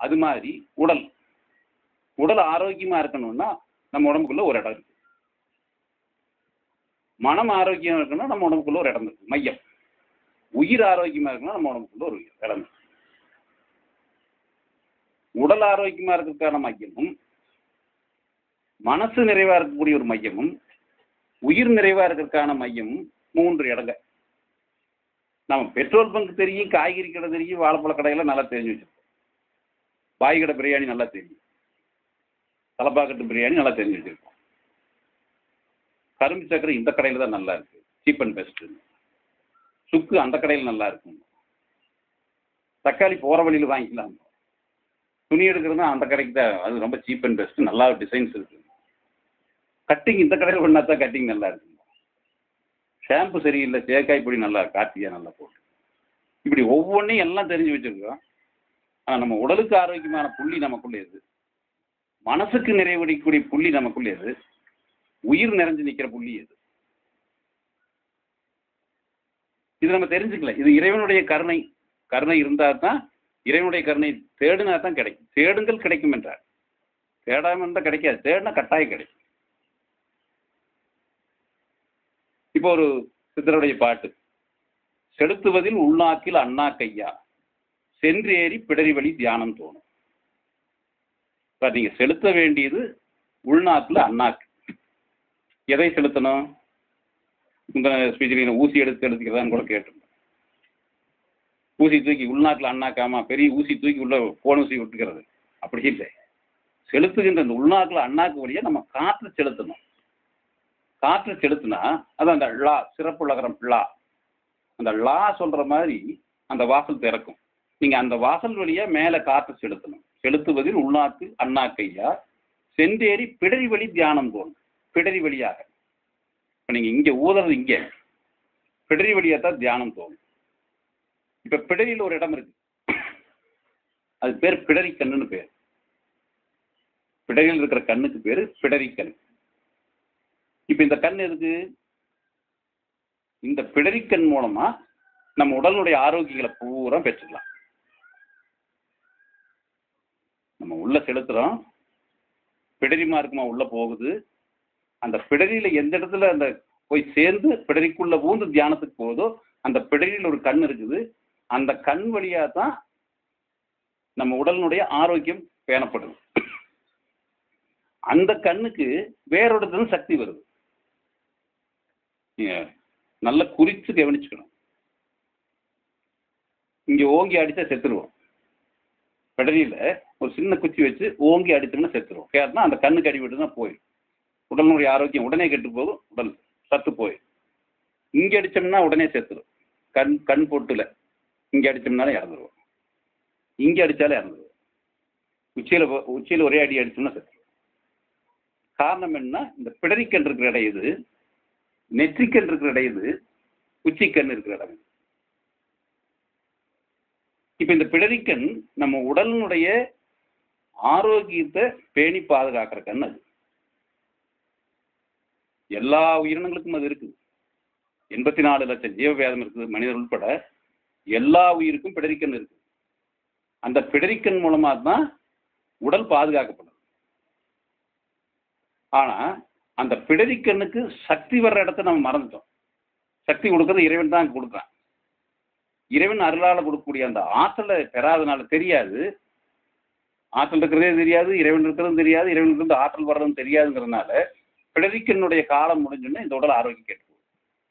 அது மாதிரி உடல் உடல் ஆரோக்கியமா இருக்கணும்னா நம்ம உடம்புக்குள்ள ஒரு இடம் இருக்கு மனம் ஆரோக்கியம் இருக்கணும்னா நம்ம உடம்புக்குள்ள ஒரு இடம் இருக்கு மையம் உயிர் ஆரோக்கியமா இருக்கணும்னா நம்ம உடம்புக்குள்ள ஒரு இடம் இருக்கு உடல் ஆரோக்கியமா இருக்கிறதுக்கான மையமும் மனசு நிறைவா இருக்கக்கூடிய ஒரு மையமும் உயிர் நிறைவா இருக்கிறதுக்கான மையமும் மூன்று இடங்க நம்ம பெட்ரோல் பங்க் தெரியும் காய்கறி கடை தெரியும் வாழைப்பழ கடையெல்லாம் நல்லா தெரிஞ்சு வச்சிருக்கோம் பாய் கடை பிரியாணி நல்லா தெரியும் தலப்பாக்கட்டு பிரியாணி நல்லா தெரிஞ்சு வச்சிருக்கோம் கரும்பு சக்கரை இந்த கடையில் தான் நல்லா இருக்கு சீப் அண்ட் பெஸ்ட்டு சுக்கு அந்த கடையில் நல்லா இருக்கும் தக்காளி போகிற வழியில் வாங்கிக்கலாம் துணி எடுக்கிறதுனா அந்த கடைக்கு தான் அது ரொம்ப சீப் அண்ட் பெஸ்ட் நல்லா டிசைன்ஸ் இருக்கு கட்டிங் இந்த கடையில் பண்ணா தான் கட்டிங் நல்லா இருக்கும் ஷாம்பு சரியில்லை தேக்காய் பொடி நல்லா காட்டியா நல்லா போட்டு இப்படி ஒவ்வொன்றையும் எல்லாம் தெரிஞ்சு வச்சிருக்கோம் ஆனால் நம்ம உடலுக்கு ஆரோக்கியமான புள்ளி நமக்குள்ள எது மனசுக்கு நிறைவடிக்கக்கூடிய புள்ளி நமக்குள்ள எது உயிர் நிறைஞ்சு நிற்கிற புள்ளி எது இது நம்ம தெரிஞ்சுக்கல இது இறைவனுடைய கருணை கருணை இருந்தால் தான் இறைவனுடைய கருணை தேடினா தான் கிடைக்கும் தேடுங்கள் கிடைக்கும் என்றார் தேடாமல் இருந்தால் கிடைக்காது தேடினா கட்டாயம் கிடைக்கும் இப்போ ஒரு சித்தருடைய பாட்டு செலுத்துவதில் உள்நாக்கில் அண்ணா கையா சென்றேறி பிடரி வழி தியானம் தோணும் இப்போ நீங்கள் செலுத்த வேண்டியது உள்நாக்கில் அண்ணாக்கு எதை செலுத்தணும் இந்த ஸ்பீச்சில் ஊசி எடுத்து எடுத்துக்கிறதான்னு கூட கேட்டிருந்தேன் ஊசி தூக்கி உள்நாட்டில் அண்ணாக்காமா பெரிய ஊசி தூக்கி உள்ள போன ஊசி விட்டுக்கிறது அப்படி இல்லை செலுத்துகின்ற இந்த உள்நாட்டில் அண்ணாக்கு வழியாக நம்ம காற்று செலுத்தணும் காற்று செலுத்தினா அது அந்த லா சிறப்புலகரம் லா அந்த லா சொல்கிற மாதிரி அந்த வாசல் திறக்கும் நீங்கள் அந்த வாசல் வழியாக மேலே காற்று செலுத்தணும் செலுத்துவதில் உள்நாட்டு அண்ணாக்கையா சென்றேறி பிடரி வழி தியானம் தோணும் பிடரி வழியாக இப்போ நீங்கள் இங்கே ஊதுறது இங்கே பிடரி வழியாக தான் தியானம் தோணும் இப்போ பிடரியில் ஒரு இடம் இருக்கு அது பேர் பிடரி கண்ணுன்னு பேர் பிடரியில் இருக்கிற கண்ணுக்கு பேர் பிடரி கண் இப்போ இந்த கண் எதுக்கு இந்த பிடரிக்கண் மூலமா நம்ம உடலுடைய ஆரோக்கியங்களை பூரா பெற்றுக்கலாம் நம்ம உள்ள செலுத்துறோம் பிடரிமா இருக்குமா உள்ள போகுது அந்த பிடரியில எந்த இடத்துல அந்த போய் சேர்ந்து பிடரிக்குள்ள பூந்து தியானத்துக்கு போகுதோ அந்த பிடரியில் ஒரு கண் இருக்குது அந்த கண் வழியா தான் நம்ம உடலினுடைய ஆரோக்கியம் பேணப்படுது அந்த கண்ணுக்கு வேறொடத்துல சக்தி வருது நீங்க நல்லா குறித்து கவனிச்சுக்கணும் இங்க ஓங்கி அடிச்சா செத்துருவோம் பிடரியில ஒரு சின்ன குச்சி வச்சு ஓங்கி அடிச்சோம்னா செத்துருவோம் கேட்டா அந்த கண்ணுக்கு அடிபட்டுனா போயிடும் உடலினுடைய ஆரோக்கியம் உடனே கெட்டு போதும் உடல் சத்து போயிடும் இங்க அடிச்சோம்னா உடனே செத்துரும் கண் கண் பொட்டுல இங்க அடிச்சோம்னாலே இறந்துருவோம் இங்க அடிச்சாலே இறந்துருவோம் உச்சியில போ- உச்சியில ஒரே அடி அடிச்சோம்னா செத்துருவோம் காரணம் என்ன இந்த பிடரிக்கண் இருக்கிற இடம் இது நெற்றிக்கண் இருக்கிற இடம் இது உச்சிக்கண் இருக்கிற இடம் இது இப்ப இந்த பிடரிக்கண் நம்ம உடலினுடைய ஆரோக்கியத்தை பேணி பாதுகாக்கிற கண் அது எல்லா உயிரினங்களுக்கும் அது இருக்குது எண்பத்தி நாலு லட்சம் ஜீவவேதம் இருக்குது மனிதர் உட்பட எல்லா உயிருக்கும் பிடரிக்கண் இருக்குது அந்த பிடரிக்கண் மூலமா தான் உடல் பாதுகாக்கப்படும் ஆனா அந்த பிடரிக்கண்ணுக்கு சக்தி வர்ற இடத்த நம்ம மறந்துட்டோம் சக்தி கொடுக்கறது இறைவன் தான் கொடுக்குறான் இறைவன் அருளால கொடுக்கக்கூடிய அந்த ஆற்றலை பெறாதனால தெரியாது ஆற்றல் இருக்கிறதே தெரியாது இறைவன் இருக்கிறதும் தெரியாது இறைவனுக்கு இருந்து ஆற்றல் வர்றதும் தெரியாதுங்கிறதுனால பிடரிக்கண்ணுடைய காலம் முடிஞ்சோடனே இந்த உடல் ஆரோக்கியம் கெட்டு போகுது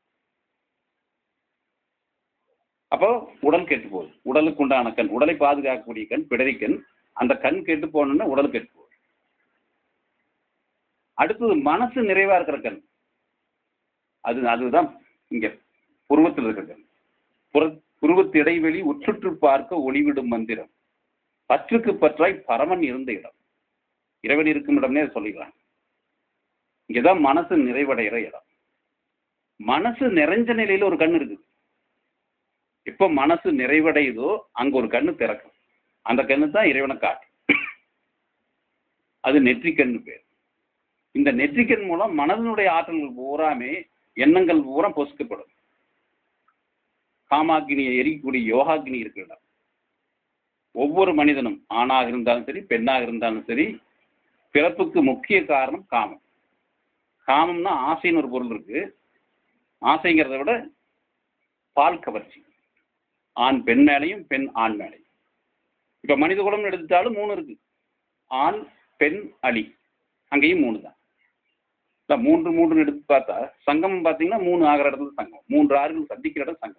அப்போ உடல் கெட்டு போகுது உடலுக்கு உண்டான கண் உடலை பாதுகாக்கக்கூடிய கண் பிடரிக்கண் அந்த கண் கெட்டு போனோன்னா உடல் கெட்டு போகுது அடுத்தது மனசு நிறைவா இருக்கிற கண் அது அதுதான் இங்க புருவத்தில் இருக்கிற கண் புற புருவத்து இடைவெளி உற்றுற்று பார்க்க ஒளிவிடும் மந்திரம் பற்றுக்கு பற்றாய் பரமன் இருந்த இடம் இறைவன் இருக்கும் இடம்னே சொல்லிக்கலாம் இங்கதான் மனசு நிறைவடைகிற இடம் மனசு நிறைஞ்ச நிலையில ஒரு கண் இருக்குது எப்போ மனசு நிறைவடையுதோ அங்க ஒரு கண்ணு திறக்கும் அந்த கண்ணு தான் இறைவனை காட்டும் அது நெற்றிக்கண்ணு பேர் இந்த நெற்றிக்கண் மூலம் மனதினுடைய ஆற்றல்கள் பூராமே எண்ணங்கள் பூரா பொசுக்கப்படும் காமாக்கினியை எரிக்கக்கூடிய யோகாக்கினி இருக்கிற இடம் ஒவ்வொரு மனிதனும் ஆணாக இருந்தாலும் சரி பெண்ணாக இருந்தாலும் சரி பிறப்புக்கு முக்கிய காரணம் காமம் காமம்னா ஆசைன்னு ஒரு பொருள் இருக்கு ஆசைங்கிறத விட பால் கவர்ச்சி ஆண் பெண் மேலையும் பெண் ஆண் மேலையும் இப்போ மனித குலம்னு எடுத்துட்டாலும் மூணு இருக்கு ஆண் பெண் அலி அங்கேயும் மூணு தான் இல்லை மூன்று மூன்று எடுத்து பார்த்தா சங்கமம் பார்த்தீங்கன்னா மூணு ஆகிற இடத்துல சங்கம் மூன்று ஆறுகள் சந்திக்கிற இடம் சங்கம்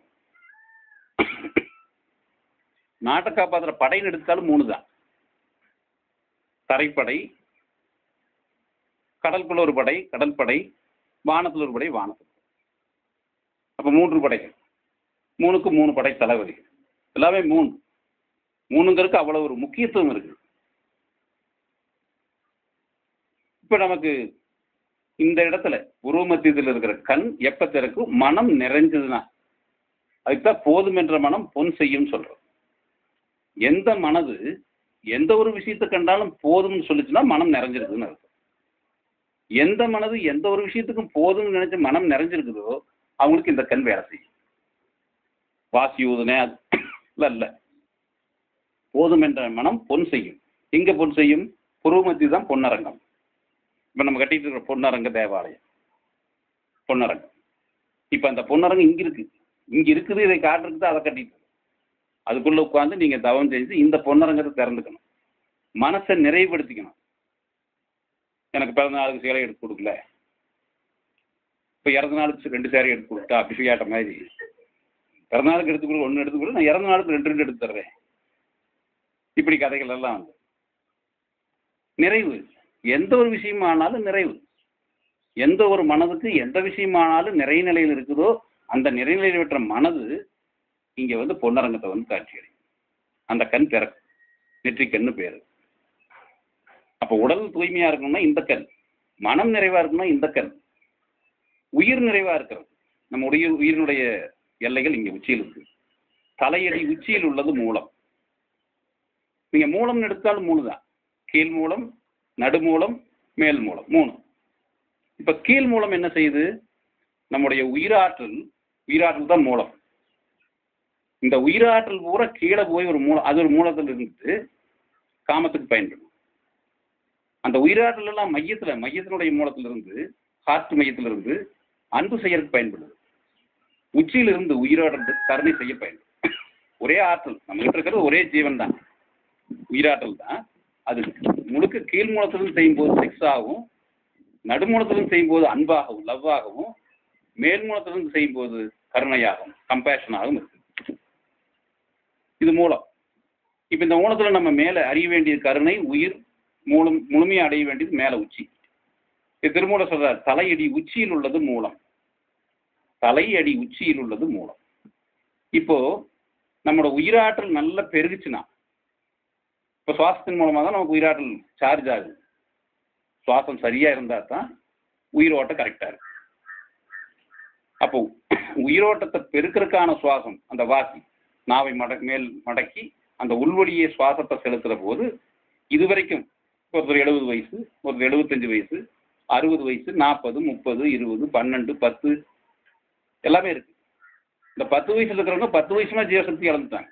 நாட்டை காப்பாற்றுற படைன்னு எடுத்தாலும் மூணு தான் தரைப்படை கடலுக்குள்ள ஒரு படை கடல் படை வானத்தில் ஒரு படை வானத்தில் அப்போ மூன்று படைகள் மூணுக்கு மூணு படை தளபதிகள் எல்லாமே மூணு மூணுங்கிறதுக்கு அவ்வளோ ஒரு முக்கியத்துவம் இருக்கு இப்போ நமக்கு இந்த இடத்துல உருவ மத்தியத்தில் இருக்கிற கண் எப்ப திறக்கும் மனம் நிறைஞ்சதுன்னா அதுக்குதான் போதும் என்ற மனம் பொன் செய்யும் சொல்றோம் எந்த மனது எந்த ஒரு விஷயத்தை கண்டாலும் போதும்னு சொல்லிச்சுன்னா மனம் நிறைஞ்சிருக்குன்னு அர்த்தம் எந்த மனது எந்த ஒரு விஷயத்துக்கும் போதும்னு நினைச்சு மனம் நிறைஞ்சிருக்குதோ அவங்களுக்கு இந்த கண் வேலை செய்யும் வாசி ஊதுனே இல்லை இல்லை போதும் என்ற மனம் பொன் செய்யும் எங்க பொன் செய்யும் புருவமத்தி தான் பொன்னரங்கம் இப்போ நம்ம கட்டிட்டு இருக்கிற பொன்னரங்க தேவாலயம் பொன்னரங்கம் இப்போ அந்த பொன்னரங்கம் இங்க இருக்கு இங்க இருக்குது இதை காட்டுறதுக்கு தான் அதை கட்டிட்டு இருக்கு. அதுக்குள்ள உட்காந்து நீங்க தவம் செஞ்சு இந்த பொன்னரங்கத்தை திறந்துக்கணும் மனசை நிறைவுபடுத்திக்கணும் எனக்கு பிறந்த நாளுக்கு சேலை எடுத்து கொடுக்கல இப்போ இறந்த நாளுக்கு ரெண்டு சேலை எடுத்து கொடுத்தா பிசியாட்ட மாதிரி பிறந்த நாளுக்கு எடுத்து கொடு ஒன்று எடுத்து கொடு நான் இறந்த நாளுக்கு ரெண்டு ரெண்டு எடுத்து தர்றேன் இப்படி கதைகள் எல்லாம் வந்து நிறைவு எந்த ஒரு விஷயமானாலும் நிறைவு எந்த ஒரு மனதுக்கு எந்த விஷயமானாலும் நிறை நிலையில் இருக்குதோ அந்த நிறைநிலையில் பெற்ற மனது இங்க வந்து பொன்னரங்கத்தை வந்து காட்சி அடையும் அந்த கண் திறக்கும் நெற்றி கண்ணு பேரு அப்போ உடல் தூய்மையா இருக்கணும்னா இந்த கண் மனம் நிறைவா இருக்கணும்னா இந்த கண் உயிர் நிறைவா இருக்கிறது நம்ம உயிர் உயிரினுடைய எல்லைகள் இங்க உச்சியில் இருக்கு தலையடி உச்சியில் உள்ளது மூலம் நீங்க மூலம்னு எடுத்தாலும் மூணு தான் கீழ் மூலம் நடுமூலம் மேல் மூலம் மூணு இப்ப கீழ் மூலம் என்ன செய்யுது நம்முடைய உயிராற்றல் உயிராற்றல் தான் மூலம் இந்த உயிராற்றல் பூரா கீழே போய் ஒரு மூலம் அது ஒரு மூலத்தில் இருந்துட்டு காமத்துக்கு பயன்படும் அந்த உயிராற்றல் எல்லாம் மையத்துல மையத்தினுடைய மூலத்திலிருந்து ஹார்ட் மையத்திலிருந்து அன்பு செய்யறதுக்கு பயன்படுது உச்சியிலிருந்து உயிராற்றல் கருணை செய்ய பயன்படும் ஒரே ஆற்றல் நம்ம கிட்ட இருக்கிறது ஒரே ஜீவன் தான் உயிராற்றல் தான் அது முழுக்க கீழ் மூலத்திலிருந்து செய்யும் போது செக்ஸ் ஆகும் நடுமூலத்திலிருந்து செய்யும் போது அன்பாகவும் லவ் ஆகவும் மேல் மூலத்திலிருந்து செய்யும் போது கருணையாகவும் கம்பேஷனாகவும் இருக்கு இது மூலம் இப்போ இந்த மூலத்துல நம்ம மேலே அறிய வேண்டிய கருணை உயிர் மூலம் முழுமையை அடைய வேண்டியது மேலே உச்சி இது திருமூல சொல்றார் தலையடி உச்சியில் உள்ளது மூலம் தலையடி உச்சியில் உள்ளது மூலம் இப்போ நம்மளோட உயிராற்றல் நல்லா பெருகுச்சுன்னா இப்போ சுவாசத்தின் மூலமாக தான் நமக்கு உயிராற்றல் சார்ஜ் ஆகுது சுவாசம் சரியா இருந்தா தான் உயிரோட்டம் கரெக்டா இருக்கு அப்போ உயிரோட்டத்தை பெருக்கிறதுக்கான சுவாசம் அந்த வாசி நாவை மட மேல் மடக்கி அந்த உள்வழியே சுவாசத்தை செலுத்துற போது இதுவரைக்கும் ஒருத்தர் எழுபது வயசு ஒருத்தர் எழுபத்தஞ்சு வயசு அறுபது வயசு நாற்பது முப்பது இருபது பன்னெண்டு பத்து எல்லாமே இருக்கு இந்த பத்து வயசுல இருக்கிறவங்க பத்து வயசுமா ஜீவசக்தி இழந்துட்டாங்க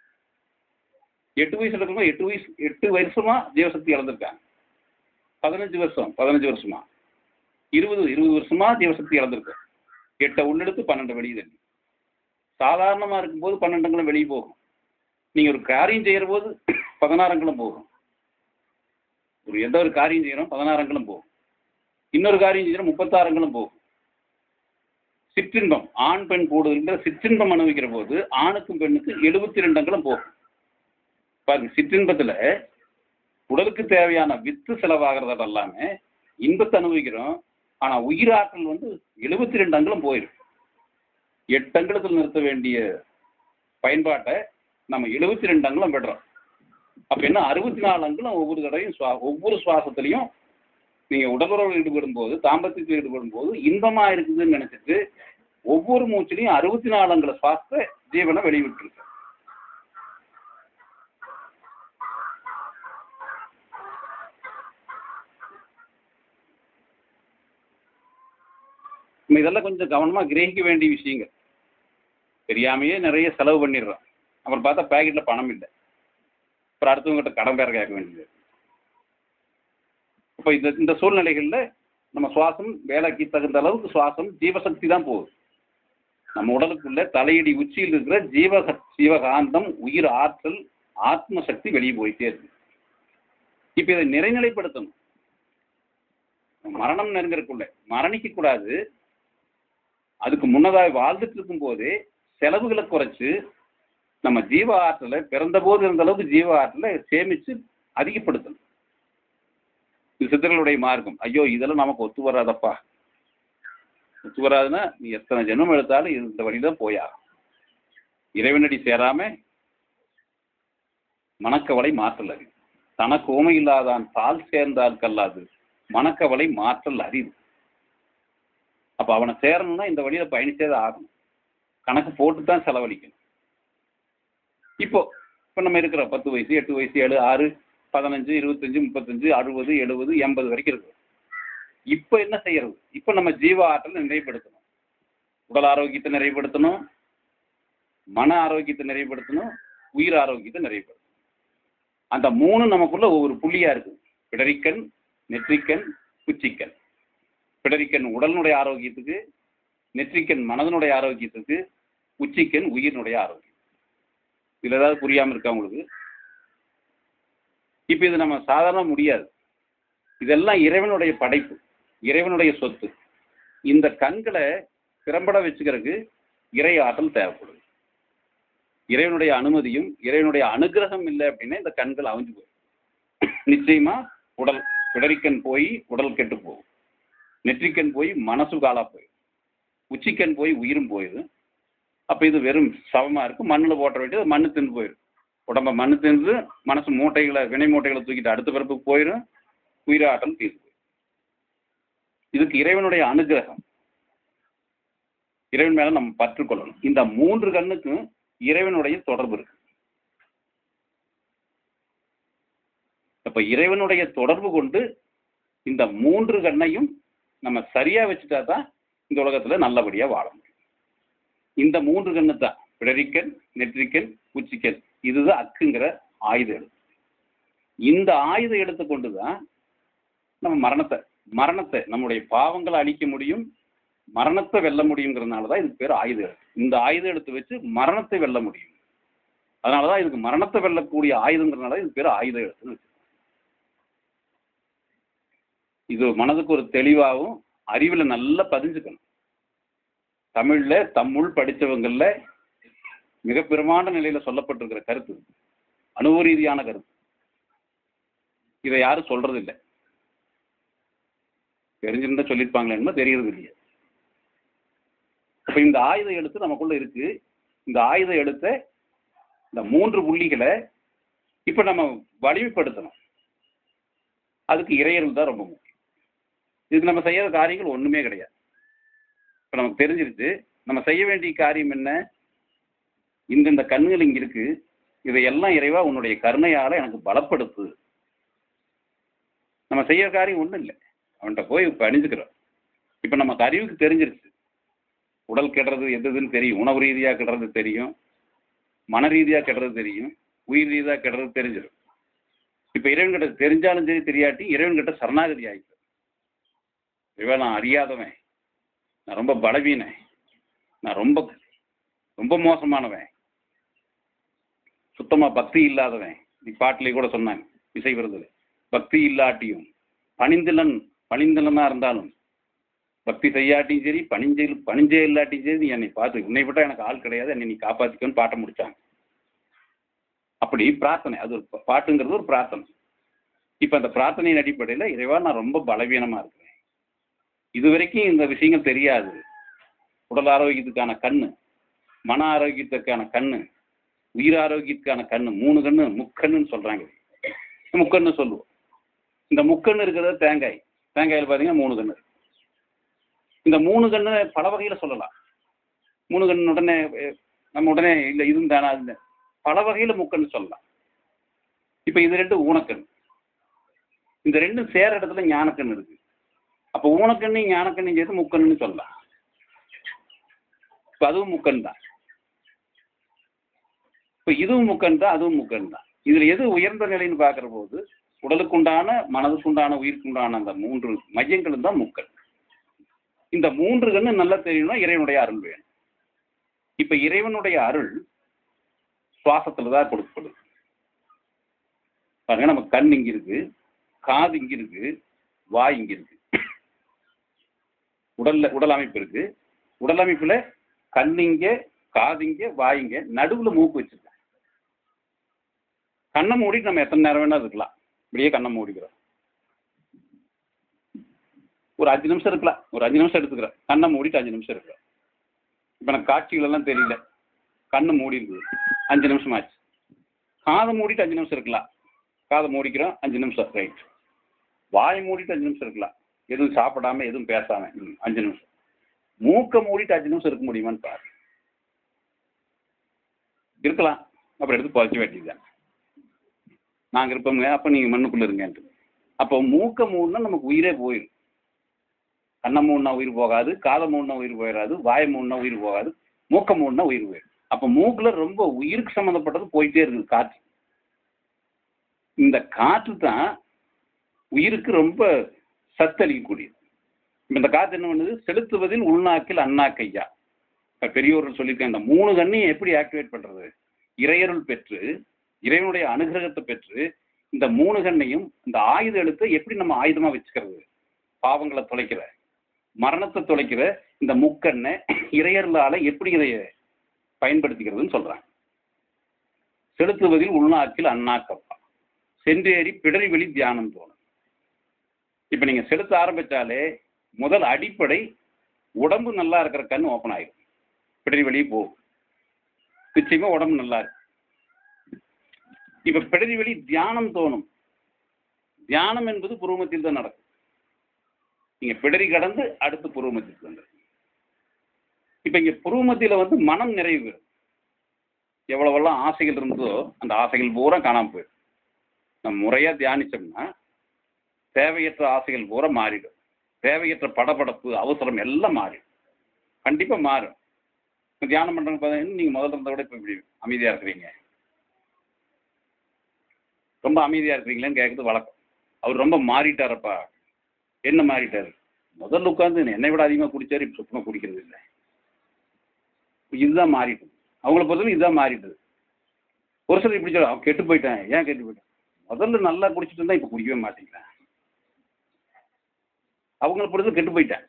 எட்டு வயசுல இருக்கிறவங்க எட்டு வயசு எட்டு வருஷமா ஜீவசக்தி இழந்திருக்காங்க பதினஞ்சு வருஷம் பதினஞ்சு வருஷமா இருபது இருபது வருஷமா ஜீவசக்தி இழந்திருக்கு எட்டை உள்ளெடுத்து பன்னெண்டு வெளியே தள்ளி சாதாரணமா இருக்கும்போது பன்னெண்டுங்களும் வெளியே போகும் நீங்க ஒரு காரியம் செய்யற போது பதினாறங்களும் போகும் ஒரு எந்த ஒரு காரியம் செய்யறோம் பதினாறங்களும் போகும் இன்னொரு காரியம் செய்யறோம் முப்பத்தாறுங்களும் போகும் சிற்றின்பம் ஆண் பெண் கூடுதல்ங்கிற சிற்றின்பம் அனுபவிக்கிற போது ஆணுக்கும் பெண்ணுக்கு எழுபத்தி ரெண்டங்களும் போகும் பாருங்க சிற்றின்பத்துல உடலுக்கு தேவையான வித்து செலவாகிறது எல்லாமே இன்பத்தை அனுபவிக்கிறோம் ஆனா உயிராற்றல் வந்து எழுபத்தி ரெண்டு அங்குலம் போயிடும் எட்டு அங்குலத்தில் நிறுத்த வேண்டிய பயன்பாட்டை நம்ம எழுபத்தி ரெண்டு அங்குலம் விடுறோம் அப்ப என்ன அறுபத்தி நாலு அங்குலம் ஒவ்வொரு தடவையும் சுவா ஒவ்வொரு சுவாசத்திலையும் நீங்க உடலுறவில் ஈடுபடும் போது தாம்பத்தியத்தில் ஈடுபடும் போது இன்பமா இருக்குதுன்னு நினைச்சிட்டு ஒவ்வொரு மூச்சிலையும் அறுபத்தி நாலு அங்குல சுவாசத்தை ஜீவனை வெளிவிட்டுருக்கு நம்ம இதெல்லாம் கொஞ்சம் கவனமாக கிரகிக்க வேண்டிய விஷயங்கள் தெரியாமையே நிறைய செலவு பண்ணிடுறோம் அப்புறம் பார்த்தா பேக்கெட்டில் பணம் இல்லை அப்புறம் அடுத்தவங்ககிட்ட கடன் பேர கேட்க வேண்டியது இப்போ இந்த இந்த சூழ்நிலைகளில் நம்ம சுவாசம் வேலைக்கு தகுந்த அளவுக்கு சுவாசம் ஜீவசக்தி தான் போகுது நம்ம உடலுக்குள்ள தலையடி உச்சியில் இருக்கிற ஜீவக ஜீவகாந்தம் உயிர் ஆற்றல் ஆத்ம சக்தி வெளியே போயிட்டே இருக்கு இப்போ இதை நிறைநிலைப்படுத்தணும் மரணம் நெருங்கறதுக்குள்ள மரணிக்க கூடாது அதுக்கு முன்னதாக வாழ்ந்துட்டு இருக்கும் போதே செலவுகளை குறைச்சு நம்ம ஜீவ ஆற்றலை பிறந்த போது இருந்த அளவுக்கு ஜீவ ஆற்றலை சேமிச்சு அதிகப்படுத்தணும் இது சித்தர்களுடைய மார்க்கம் ஐயோ இதெல்லாம் நமக்கு ஒத்து வராதப்பா ஒத்து வராதுன்னா நீ எத்தனை ஜென்மம் எடுத்தாலும் இந்த வழியில தான் போயா இறைவனடி சேராம மணக்கவலை மாற்றல் அறிவு தனக்கு ஓமை இல்லாதான் தால் சேர்ந்தால் கல்லாது மணக்கவலை மாற்றல் அறிவு அப்ப அவனை சேரணும்னா இந்த வழியில பயணிச்சே தான் ஆகணும் கணக்கு போட்டு தான் செலவழிக்கணும் இப்போ இப்போ நம்ம இருக்கிற பத்து வயசு எட்டு வயசு ஏழு ஆறு பதினஞ்சு இருபத்தஞ்சு முப்பத்தஞ்சு அறுபது எழுபது எண்பது வரைக்கும் இருக்கு இப்போ என்ன செய்யறது இப்போ நம்ம ஜீவ ஆற்றலை நிறைவுபடுத்தணும் உடல் ஆரோக்கியத்தை நிறைவுபடுத்தணும் மன ஆரோக்கியத்தை நிறைவுபடுத்தணும் உயிர் ஆரோக்கியத்தை நிறைவுபடுத்தணும் அந்த மூணு நமக்குள்ள ஒவ்வொரு புள்ளியா இருக்கு பிடரிக்கண் நெற்றிக்கண் குச்சிக்கண் பிடரிக்கண் உடலினுடைய ஆரோக்கியத்துக்கு நெற்றிக்கண் மனதனுடைய ஆரோக்கியத்துக்கு உச்சிக்கண் உயிரினுடைய ஆரோக்கியம் இதுல ஏதாவது புரியாம இருக்கா உங்களுக்கு இப்போ இது நம்ம சாதாரண முடியாது இதெல்லாம் இறைவனுடைய படைப்பு இறைவனுடைய சொத்து இந்த கண்களை திறம்பட வச்சுக்கிறதுக்கு இறை ஆற்றல் தேவைப்படுது இறைவனுடைய அனுமதியும் இறைவனுடைய அனுகிரகம் இல்லை அப்படின்னா இந்த கண்கள் அவிஞ்சு போயிடும் நிச்சயமா உடல் பிடரிக்கண் போய் உடல் கெட்டு போகும் நெற்றிக்கண் போய் மனசு காலா போயிடும் உச்சிக்கண் போய் உயிரும் போயிடும் அப்போ இது வெறும் சவமாக இருக்கும் மண்ணில் போட்ட வேண்டியது மண்ணு தின்னு போயிடும் உடம்ப மண்ணு தின்று மனசு மூட்டைகளை வினை மூட்டைகளை தூக்கிட்டு அடுத்த பிறப்புக்கு போயிடும் உயிராட்டம் தீர்ந்து போயிடும் இதுக்கு இறைவனுடைய அனுகிரகம் இறைவன் மேல நம்ம பற்று கொள்ளணும் இந்த மூன்று கண்ணுக்கும் இறைவனுடைய தொடர்பு இருக்கு அப்ப இறைவனுடைய தொடர்பு கொண்டு இந்த மூன்று கண்ணையும் நம்ம சரியா வச்சுட்டா தான் இந்த உலகத்துல நல்லபடியா வாழ முடியும் இந்த மூன்று கண்ணு தான் பிடரிக்கல் நெற்றிக்கல் உச்சிக்கல் இதுதான் அக்குங்கிற ஆயுத எழுத்து இந்த ஆயுத எழுத்து கொண்டு தான் நம்ம மரணத்தை மரணத்தை நம்முடைய பாவங்களை அழிக்க முடியும் மரணத்தை வெல்ல முடியுங்கிறதுனால தான் இதுக்கு பேர் ஆயுத எழுத்து இந்த ஆயுத எழுத்து வச்சு மரணத்தை வெல்ல முடியும் அதனால தான் இதுக்கு மரணத்தை வெல்லக்கூடிய ஆயுதங்கிறதுனால இதுக்கு பேர் ஆயுத எழுத்துன்னு வச்சிருக்காங்க. இது மனதுக்கு ஒரு தெளிவாகவும் அறிவில் நல்லா பதிஞ்சுக்கணும் தமிழ்ல தம்முள் படித்தவங்கள்ல மிக பெருமான நிலையில சொல்லப்பட்டிருக்கிற கருத்து அனுபவ ரீதியான கருத்து இதை யாரும் சொல்றது இல்லை தெரிஞ்சிருந்தா சொல்லியிருப்பாங்களேன்னு தெரியறது இல்லையா அப்ப இந்த ஆயுத எழுத்து நமக்குள்ள இருக்கு இந்த ஆயுத எழுத்த இந்த மூன்று புள்ளிகளை இப்ப நம்ம வலிமைப்படுத்தணும் அதுக்கு இறையர்கள் தான் ரொம்ப முக்கியம் இதுக்கு நம்ம செய்யற காரியங்கள் ஒண்ணுமே கிடையாது இப்ப நமக்கு தெரிஞ்சிருச்சு நம்ம செய்ய வேண்டிய காரியம் என்ன இந்தந்த கண்ணுகள் இங்க இருக்கு இதையெல்லாம் இறைவா உன்னுடைய கருணையால எனக்கு பலப்படுத்து நம்ம செய்யற காரியம் ஒண்ணும் இல்லை அவன்கிட்ட போய் இப்ப அணிஞ்சுக்கிறோம் இப்ப நமக்கு அறிவுக்கு தெரிஞ்சிருச்சு உடல் கெடுறது எதுன்னு தெரியும் உணவு ரீதியா கெடுறது தெரியும் மன ரீதியா கெடுறது தெரியும் உயிர் ரீதியா கெடுறது தெரிஞ்சிடும் இப்ப இறைவன் கிட்ட தெரிஞ்சாலும் சரி தெரியாட்டி இறைவன் கிட்ட சரணாகதி ஆயிட்டு இவன் நான் அறியாதவன் நான் ரொம்ப பலவீனன் நான் ரொம்ப ரொம்ப மோசமானவன் சுத்தமா பக்தி இல்லாதவன் நீ பாட்டிலே கூட சொன்னாங்க இசை விருதுல பக்தி இல்லாட்டியும் பணிந்திலன் பணிந்திலனா இருந்தாலும் பக்தி செய்யாட்டியும் சரி பணிஞ்சே பணிஞ்சே இல்லாட்டியும் சரி நீ என்னை பார்த்து உன்னை விட்டா எனக்கு ஆள் கிடையாது என்னை நீ காப்பாத்திக்கன்னு பாட்டை முடிச்சாங்க அப்படி பிரார்த்தனை அது ஒரு பா- பாட்டுங்கிறது ஒரு பிரார்த்தனை இப்ப அந்த பிரார்த்தனையின் அடிப்படையில இறைவா நான் ரொம்ப பலவீனமா இருக்கிறேன் இது வரைக்கும் இந்த விஷயங்கள் தெரியாது உடல் ஆரோக்கியத்துக்கான கண்ணு மன ஆரோக்கியத்துக்கான கண்ணு உயிர் ஆரோக்கியத்துக்கான கண்ணு மூணு கண்ணு முக்கண்ணுன்னு சொல்றாங்க முக்கண்ணு சொல்லுவோம் இந்த முக்கண்ணு இருக்கிறது தேங்காய் தேங்காயில் பார்த்தீங்கன்னா மூணு கண்ணு இருக்கு இந்த மூணு கண்ணு பல வகையில சொல்லலாம் மூணு கண்ணு உடனே அஹ், நம்ம உடனே இல்லை இதுவும் தானா இல்லை பல வகையில முக்கண்ணு சொல்லலாம் இப்போ இது ரெண்டு ஊனக்கண் இந்த ரெண்டும் சேர இடத்துல ஞானக்கண் இருக்கு அப்போ ஊனக்கண்ணு ஞானக்கண்ணையும் சேர்த்து முக்கண்ணுன்னு சொல்லலாம் இப்போ அதுவும் முக்கண் தான் இப்போ இதுவும் முக்கண் தான் அதுவும் முக்கண் தான் இதுல எது உயர்ந்த நிலைன்னு பார்க்கிற போது உடலுக்குண்டான மனதுக்குண்டான உயிருக்குண்டான அந்த மூன்று மையங்களும் தான் முக்கள் இந்த மூன்று கண்ணு நல்லா தெரியணும்னா இறைவனுடைய அருள் வேணும் இப்ப இறைவனுடைய அருள் சுவாசத்துல தான் கொடுக்கப்படுது பாருங்க நம்ம கண் இங்க இருக்கு காது இங்க இருக்கு வாய் இங்க இருக்கு உடல்ல உடல் அமைப்பு இருக்கு உடல் அமைப்புல கண்ணிங்க காதிங்க வாயிங்க நடுவுல மூக்கு வச்சிருக்கேன் கண்ணை மூடிட்டு நம்ம எத்தனை நேரம் வேணா இருக்கலாம் இப்படியே கண்ணை மூடிக்கிறோம் ஒரு அஞ்சு நிமிஷம் இருக்கலாம் ஒரு அஞ்சு நிமிஷம் எடுத்துக்கிறேன் கண்ணை மூடிட்டு அஞ்சு நிமிஷம் இருக்கிறேன் இப்போ எனக்கு காட்சிகள் எல்லாம் தெரியல கண்ணு மூடி இருக்குது அஞ்சு நிமிஷம் ஆச்சு காதை மூடிட்டு அஞ்சு நிமிஷம் இருக்கலாம் காதை மூடிக்கிறோம் அஞ்சு நிமிஷம் ரைட் வாயை மூடிட்டு அஞ்சு நிமிஷம் இருக்கலாம் எதுவும் சாப்பிடாம எதுவும் பேசாம ம், அஞ்சு நிமிஷம் மூக்கை மூடிட்டு அஞ்சு நிமிஷம் இருக்க முடியுமான்னு பாரு இருக்கலாம் அப்புறம் எடுத்து புதைக்க வேண்டியதுதான் நாங்கள் இருப்போங்க அப்போ நீங்கள் மண்ணுக்குள்ளே இருங்கன்ட்டு அப்போ மூக்க மூணுனா நமக்கு உயிரே போயிடும் கண்ணை மூணுனா உயிர் போகாது காதை மூணுனா உயிர் போயிடாது வாயை மூணுனா உயிர் போகாது மூக்க மூணுனா உயிர் போயிடும் அப்போ மூக்கில் ரொம்ப உயிருக்கு சம்மந்தப்பட்டது போயிட்டே இருக்குது காற்று இந்த காற்று தான் உயிருக்கு ரொம்ப சத்தளிக்கக்கூடியது இப்ப இந்த காற்று என்ன பண்ணுது செலுத்துவதில் உள்நாக்கில் அண்ணாக்கையா இப்ப பெரியோர்கள் சொல்லியிருக்காங்க இந்த மூணு கண்ணையும் எப்படி ஆக்டிவேட் பண்றது இறையருள் பெற்று இறைவனுடைய அனுகிரகத்தை பெற்று இந்த மூணு கண்ணையும் இந்த ஆயுத எழுத்தை எப்படி நம்ம ஆயுதமா வச்சுக்கிறது பாவங்களை தொலைக்கிற மரணத்தை தொலைக்கிற இந்த முக்கண்ணை இறையர்களால எப்படி இதை பயன்படுத்திக்கிறதுன்னு சொல்றாங்க செலுத்துவதில் உள்நாக்கில் அண்ணாக்கப்பா சென்றேறி பிடரி வெளி தியானம் தோணும் இப்ப நீங்க செலுத்த ஆரம்பிச்சாலே முதல் அடிப்படை உடம்பு நல்லா இருக்கிற கண் ஓப்பன் ஆயிடும் பிடரி வெளியே போகும் நிச்சயமா உடம்பு நல்லா இருக்கு இப்ப பிடரி வெளி தியானம் தோணும் தியானம் என்பது புருவமத்தில் தான் நடக்கும் நீங்க பிடரி கடந்து அடுத்து புருவமத்திற்கு வந்து இப்ப இங்க புருவமத்தில வந்து மனம் நிறைவு பெறும். எவ்வளவெல்லாம் ஆசைகள் இருந்ததோ அந்த ஆசைகள் பூரா காணாம போயிடும் நம்ம முறையா தியானிச்சோம்னா தேவையற்ற ஆசைகள் பூரா மாறிடும் தேவையற்ற படபடப்பு அவசரம் எல்லாம் மாறிடும் கண்டிப்பா மாறும் இப்ப தியானம் பண்றவங்க பார்த்தீங்கன்னா நீங்க முதல்ல இருந்த விட இப்ப இப்படி அமைதியா இருக்கிறீங்க ரொம்ப அமைதியா இருக்கிறீங்களேன்னு கேட்கறது வழக்கம் அவர் ரொம்ப மாறிட்டாரப்பா என்ன மாறிட்டாரு முதல்ல உட்காந்து என்னை விட அதிகமாக குடிச்சாரு இப்போ சுத்தமாக குடிக்கிறது இல்லை இதுதான் மாறிட்டு அவங்கள பொறுத்தவரை இதுதான் மாறிட்டது ஒரு சிலர் இப்படி சொல்ல அவன் கெட்டு போயிட்டேன் ஏன் கெட்டு போயிட்டேன் முதல்ல நல்லா குடிச்சிட்டு இருந்தா இப்போ குடிக்கவே மாட்டேங்கிறேன் அவங்கள பொறுத்து கெட்டு போயிட்டேன்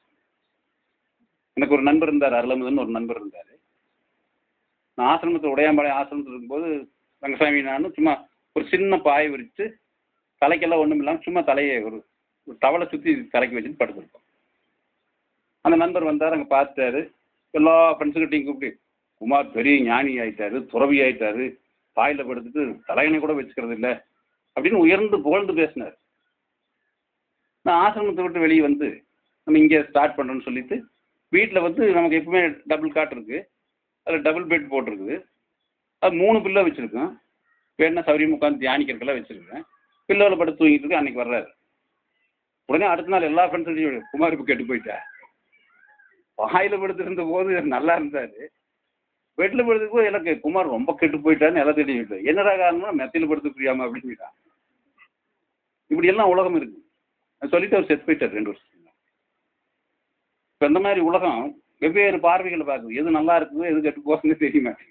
எனக்கு ஒரு நண்பர் இருந்தார் அருளமுதன் ஒரு நண்பர் இருந்தார் நான் ஆசிரமத்தில் உடையாம்பாளையம் ஆசிரமத்தில் இருக்கும்போது ரங்கசாமி நானும் சும்மா ஒரு சின்ன பாய் விரித்து தலைக்கெல்லாம் ஒன்றும் இல்லாமல் சும்மா தலையை ஒரு ஒரு டவலை சுற்றி தலைக்கு வச்சுட்டு படுத்துருப்போம் அந்த நண்பர் வந்தார் அங்கே பார்த்துட்டாரு எல்லா ஃப்ரெண்ட்ஸுக்கிட்டையும் கூப்பிட்டு குமார் பெரிய ஞானி ஆயிட்டாரு துறவி ஆயிட்டாரு பாயில் படுத்துட்டு தலையணை கூட வச்சுக்கிறது இல்லை அப்படின்னு உயர்ந்து புகழ்ந்து பேசினார் நான் ஆசிரமத்தை விட்டு வெளியே வந்து நம்ம இங்கே ஸ்டார்ட் பண்ணுறோன்னு சொல்லிட்டு வீட்டில் வந்து நமக்கு எப்பவுமே டபுள் காட் இருக்குது அதில் டபுள் பெட் போட்டிருக்குது அது மூணு பில்லோ வச்சுருக்கோம் வேணா சௌரியம் உட்காந்து தியானிக்கிறதுக்கெல்லாம் வச்சுருக்கேன் பில்லோவில் படுத்து தூங்கிட்டு இருக்கு அன்னைக்கு வர்றாரு உடனே அடுத்த நாள் எல்லா ஃப்ரெண்ட்ஸும் குமார் இப்போ கெட்டு போயிட்டா வாயில் படுத்திருந்த போது நல்லா இருந்தார் பெட்டில் படுத்துக்கு போது எனக்கு குமார் ரொம்ப கெட்டு போயிட்டான்னு எல்லாம் தெரிஞ்சுக்கிட்டு என்னடா காரணம்னா மெத்தையில் படுத்து புரியாம அப்படின்னு சொல்லிட்டான் இப்படி எல்லாம் உலகம் இருக்கு அது சொல்லிட்டு அவர் செத்து போயிட்டார் ரெண்டு வருஷம் இப்போ இந்த மாதிரி உலகம் வெவ்வேறு பார்வைகளை பார்க்குது எது நல்லா இருக்குது எது கெட்டு போகுதுன்னு தெரிய மாட்டேங்குது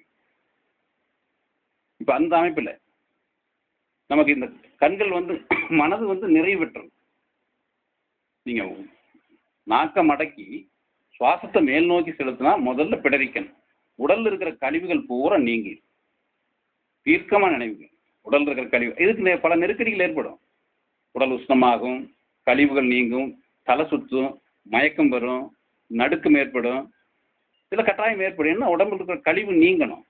இப்போ அந்த அமைப்பில் நமக்கு இந்த கண்கள் வந்து மனது வந்து நிறைவு பெற்றது நீங்கள் நாக்க மடக்கி சுவாசத்தை மேல் நோக்கி செலுத்தினா முதல்ல பிடரிக்கணும் உடல்ல இருக்கிற கழிவுகள் பூரா நீங்கி தீர்க்கமா நினைவுகள் உடல்ல இருக்கிற கழிவு இதுக்கு நெ- பல நெருக்கடிகள் ஏற்படும் உடல் உஷ்ணமாகும் கழிவுகள் நீங்கும் தலை சுத்தும் மயக்கம் வரும் நடுக்கம் ஏற்படும் இதில் கட்டாயம் ஏற்படும் என்ன உடம்புல இருக்கிற கழிவு நீங்கணும்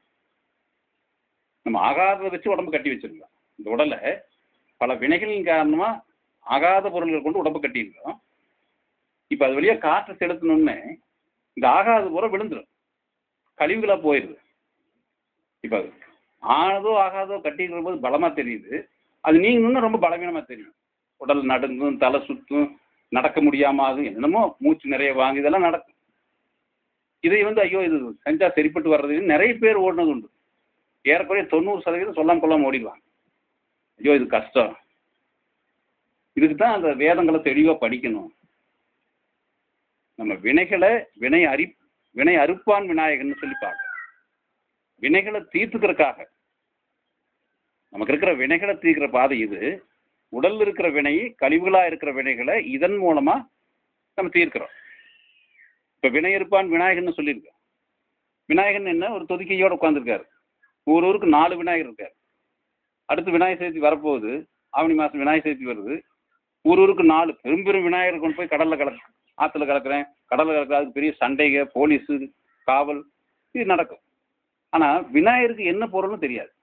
நம்ம ஆகாததை வச்சு உடம்பு கட்டி வச்சிருக்கோம் இந்த உடலை பல வினைகளின் காரணமா ஆகாத பொருள்கள் கொண்டு உடம்பு கட்டியிருக்கோம் இப்போ அது வழியா காற்று செலுத்தணும்னு இந்த ஆகாத பூரா விழுந்துடும் கழிவுகளா போயிடுது இப்போ ஆனதோ ஆகாதோ கட்டிக்கிற போது பலமா தெரியுது அது நீங்கணும்னு ரொம்ப பலவீனமா தெரியும் உடல் நடுங்கும் தலை சுத்தும் நடக்க முடியாம ஆகும் என்னமோ மூச்சு நிறைய வாங்கு இதெல்லாம் நடக்கும் இதை வந்து ஐயோ இது செஞ்சா சரிப்பட்டு வர்றது நிறைய பேர் ஓடினது உண்டு ஏறக்குறைய தொண்ணூறு சதவீதம் சொல்லாம கொள்ளாம ஓடிடுவாங்க ஐயோ இது கஷ்டம் இதுக்கு தான் அந்த வேதங்களை தெளிவாக படிக்கணும் நம்ம வினைகளை வினை அறி வினை அறுப்பான் விநாயகன்னு சொல்லி பார்க்க வினைகளை தீர்த்துக்கிறதுக்காக நமக்கு இருக்கிற வினைகளை தீர்க்கிற பாதை இது உடல்ல இருக்கிற வினை கழிவுகளா இருக்கிற வினைகளை இதன் மூலமா நம்ம தீர்க்கிறோம் இப்ப வினை இருப்பான் விநாயகன்னு சொல்லியிருக்கோம் விநாயகன் என்ன ஒரு தொதுக்கையோட உட்காந்துருக்காரு ஒரு ஊருக்கு நாலு விநாயகர் இருக்காரு அடுத்து விநாயகர் சதுர்த்தி வரப்போகுது ஆவணி மாதம் விநாயகர் சதுர்த்தி வருது ஒரு ஊருக்கு நாலு பெரும் பெரும் விநாயகர் கொண்டு போய் கடலில் கலக்கு ஆற்றுல கலக்குறேன் கடலில் கலக்குறேன் அதுக்கு பெரிய சண்டைக போலீஸு காவல் இது நடக்கும் ஆனால் விநாயகருக்கு என்ன பொருள்னு தெரியாது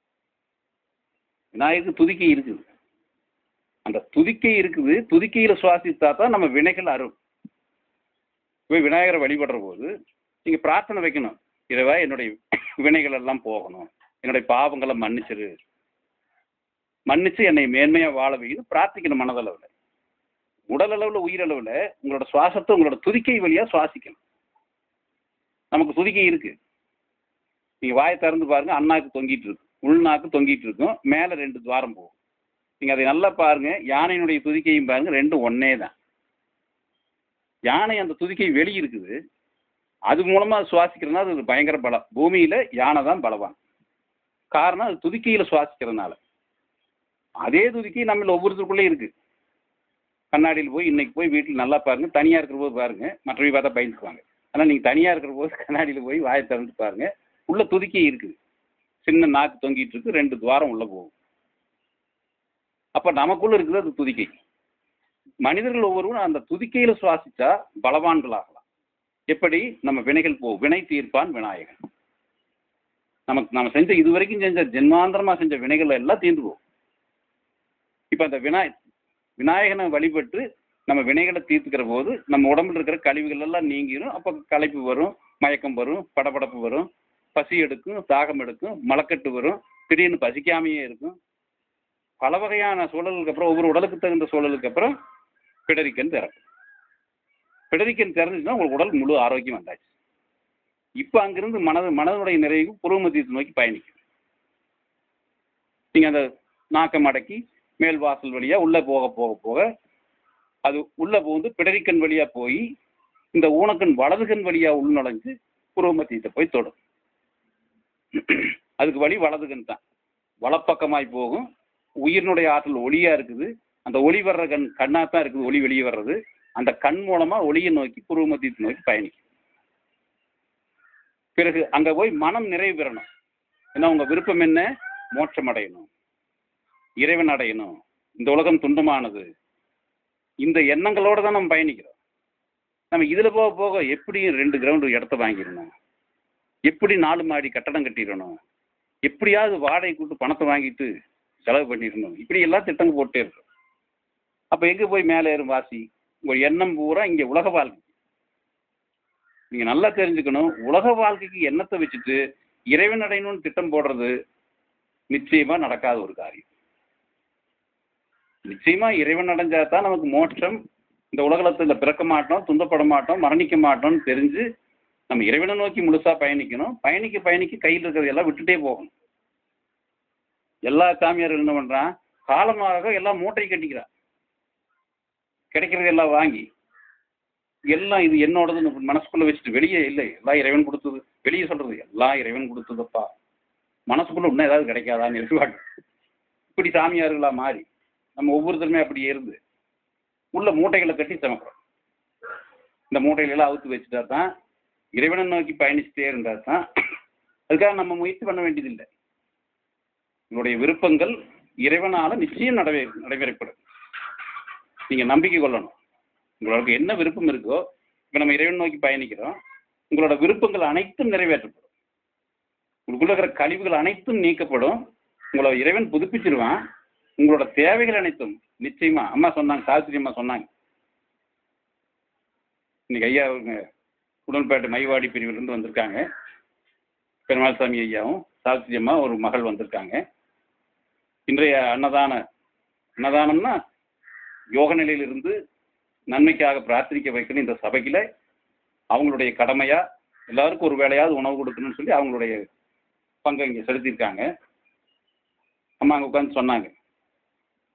விநாயகருக்கு துதிக்கை இருக்குது அந்த துதிக்கை இருக்குது துதிக்கையில் சுவாசித்தா தான் நம்ம வினைகள் அரும் போய் விநாயகரை வழிபடுற போது நீங்கள் பிரார்த்தனை வைக்கணும் இறைவா என்னுடைய வினைகள் எல்லாம் போகணும் என்னுடைய பாவங்களை மன்னிச்சிரு மன்னிச்சு என்னை மேன்மையாக வாழ வைக்கணும் பிரார்த்திக்கணும் மனதளவில் உடல் அளவில் உயிரளவில் உங்களோட சுவாசத்தை உங்களோட துதிக்கை வழியாக சுவாசிக்கணும் நமக்கு துதிக்கை இருக்கு நீங்கள் வாயை திறந்து பாருங்க அண்ணாக்கு தொங்கிட்டு இருக்கு உள்நாக்கு தொங்கிட்டு இருக்கும் மேலே ரெண்டு துவாரம் போகும் நீங்கள் அதை நல்லா பாருங்க யானையினுடைய துதிக்கையும் பாருங்க ரெண்டும் ஒன்னே தான் யானை அந்த துதிக்கை வெளி இருக்குது அது மூலமாக சுவாசிக்கிறதுனால அது ஒரு பயங்கர பலம் பூமியில் யானை தான் பலவான் காரணம் அது துதிக்கையில் சுவாசிக்கிறதுனால அதே துதிக்கை நம்ம ஒவ்வொருத்தருக்குள்ளே இருக்குது கண்ணாடியில் போய் இன்னைக்கு போய் வீட்டில் நல்லா பாருங்க தனியாக இருக்கிற போது பாருங்க மற்றவங்க பார்த்தா பயந்துக்குவாங்க ஆனால் நீங்கள் தனியாக இருக்கிற போது கண்ணாடியில் போய் வாயை திறந்து பாருங்க உள்ள துதிக்கை இருக்குது சின்ன நாக்கு தொங்கிட்டு இருக்கு ரெண்டு துவாரம் உள்ள போகும் அப்போ நமக்குள்ள இருக்குது அது துதிக்கை மனிதர்கள் ஒவ்வொருவரும் அந்த துதிக்கையில சுவாசிச்சா பலவான்களாகலாம் எப்படி நம்ம வினைகள் போ வினை தீர்ப்பான் விநாயகன் நமக்கு நம்ம செஞ்ச இது வரைக்கும் செஞ்ச ஜென்மாந்தரமா செஞ்ச வினைகள் எல்லாம் தீர்ந்து போகும் இப்போ அந்த விநாய விநாயகனை வழிபட்டு நம்ம வினைகளை தீர்த்துக்கிற போது நம்ம உடம்புல இருக்கிற கழிவுகள் எல்லாம் நீங்கிரும் அப்போ களைப்பு வரும் மயக்கம் வரும் படபடப்பு வரும் பசி எடுக்கும் தாகம் எடுக்கும் மலக்கட்டு வரும் திடீர்னு பசிக்காமையே இருக்கும் பல வகையான சூழலுக்கு அப்புறம் ஒவ்வொரு உடலுக்கு தகுந்த சூழலுக்கு அப்புறம் பிடரிக்கன் திறக்கும் பிடரிக்கன் திறந்துச்சுன்னா உங்களுக்கு உடல் முழு ஆரோக்கியம் வந்தாச்சு இப்போ அங்கிருந்து மனது மனதனுடைய நிறைவு புருவ மத்தியத்தை நோக்கி பயணிக்கும் நீங்கள் அந்த நாக்கம் அடக்கி மேல் வாசல் வழியாக உள்ளே போக போக போக அது உள்ளே புகுந்து பிடரிக்கண் வழியாக போய் இந்த ஊனக்கண் வலதுகண் வழியாக உள்நுழைஞ்சு புருவ மத்தியத்தை போய் தொடும் அதுக்கு வழி வலதுகண் தான் வலப்பக்கமாய் போகும் உயிரினுடைய ஆற்றல் ஒளியாக இருக்குது அந்த ஒளி வர்ற கண் கண்ணாக தான் இருக்குது ஒளி வெளியே வர்றது அந்த கண் மூலமாக ஒளியை நோக்கி புருவ மத்தியத்தை நோக்கி பயணிக்கும் பிறகு அங்கே போய் மனம் நிறைவு பெறணும் ஏன்னா உங்கள் விருப்பம் என்ன மோட்சம் அடையணும் இறைவன் அடையணும் இந்த உலகம் துண்டமானது இந்த எண்ணங்களோடு தான் நம்ம பயணிக்கிறோம் நம்ம இதில் போக போக எப்படி ரெண்டு கிரவுண்டு இடத்த வாங்கிடணும் எப்படி நாலு மாடி கட்டடம் கட்டிடணும் எப்படியாவது வாடகை கூட்டு பணத்தை வாங்கிட்டு செலவு பண்ணிடணும் இப்படி எல்லாம் திட்டங்கள் போட்டே இருக்கும் அப்போ எங்கே போய் மேலே ஏறும் வாசி உங்கள் எண்ணம் பூரா இங்கே உலக வாழ்க்கை நீங்கள் நல்லா தெரிஞ்சுக்கணும் உலக வாழ்க்கைக்கு எண்ணத்தை வச்சுட்டு இறைவன் அடையணும்னு திட்டம் போடுறது நிச்சயமாக நடக்காத ஒரு காரியம் நிச்சயமா இறைவன் அடைஞ்சா தான் நமக்கு மோட்சம் இந்த உலகத்தில் பிறக்க மாட்டோம் துன்பப்பட மாட்டோம் மரணிக்க மாட்டோம்னு தெரிஞ்சு நம்ம இறைவனை நோக்கி முழுசா பயணிக்கணும் பயணிக்க பயணிக்க கையில் இருக்கிறதெல்லாம் விட்டுட்டே போகணும் எல்லா சாமியார்கள் என்ன பண்றான் காலமாக எல்லாம் மூட்டை கட்டிக்கிறான் கிடைக்கிறது எல்லாம் வாங்கி எல்லாம் இது என்னோடதுன்னு மனசுக்குள்ள வச்சுட்டு வெளியே இல்லை எல்லாம் இறைவன் கொடுத்தது வெளியே சொல்றது எல்லாம் இறைவன் கொடுத்ததப்பா மனசுக்குள்ள இன்னும் ஏதாவது கிடைக்காதான்னு எதிர்பார்க்க இப்படி சாமியார்களா மாறி நம்ம ஒவ்வொருத்தருமே அப்படி இருந்து உள்ள மூட்டைகளை கட்டி சமைக்கிறோம் இந்த மூட்டைகளெல்லாம் அவுத்து வச்சுட்டா தான் இறைவனை நோக்கி பயணிச்சுட்டே இருந்தால் தான் அதுக்காக நம்ம முயற்சி பண்ண வேண்டியதில்லை உங்களுடைய விருப்பங்கள் இறைவனால நிச்சயம் நடவே நடைமுறைப்படும் நீங்கள் நம்பிக்கை கொள்ளணும் உங்களுக்கு என்ன விருப்பம் இருக்கோ இப்போ நம்ம இறைவன் நோக்கி பயணிக்கிறோம் உங்களோட விருப்பங்கள் அனைத்தும் நிறைவேற்றப்படும் உங்களுக்குள்ள இருக்கிற கழிவுகள் அனைத்தும் நீக்கப்படும் உங்களை இறைவன் புதுப்பிச்சிருவான் உங்களோட தேவைகள் அனைத்தும் நிச்சயமா அம்மா சொன்னாங்க சாவித்திரி அம்மா சொன்னாங்க இன்னைக்கு ஐயா அவங்க உடன்பேட்டை மைவாடி பிரிவிலிருந்து வந்திருக்காங்க பெருமாள் சாமி ஐயாவும் சாவித்திரி அம்மா ஒரு மகள் வந்திருக்காங்க இன்றைய அன்னதான அன்னதானம்னா யோக நிலையிலிருந்து நன்மைக்காக பிரார்த்தனிக்க வைக்கணும் இந்த சபையில் அவங்களுடைய கடமையா எல்லாருக்கும் ஒரு வேலையாவது உணவு கொடுக்கணும்னு சொல்லி அவங்களுடைய பங்கை இங்கே செலுத்தியிருக்காங்க அம்மா அங்கே உட்காந்து சொன்னாங்க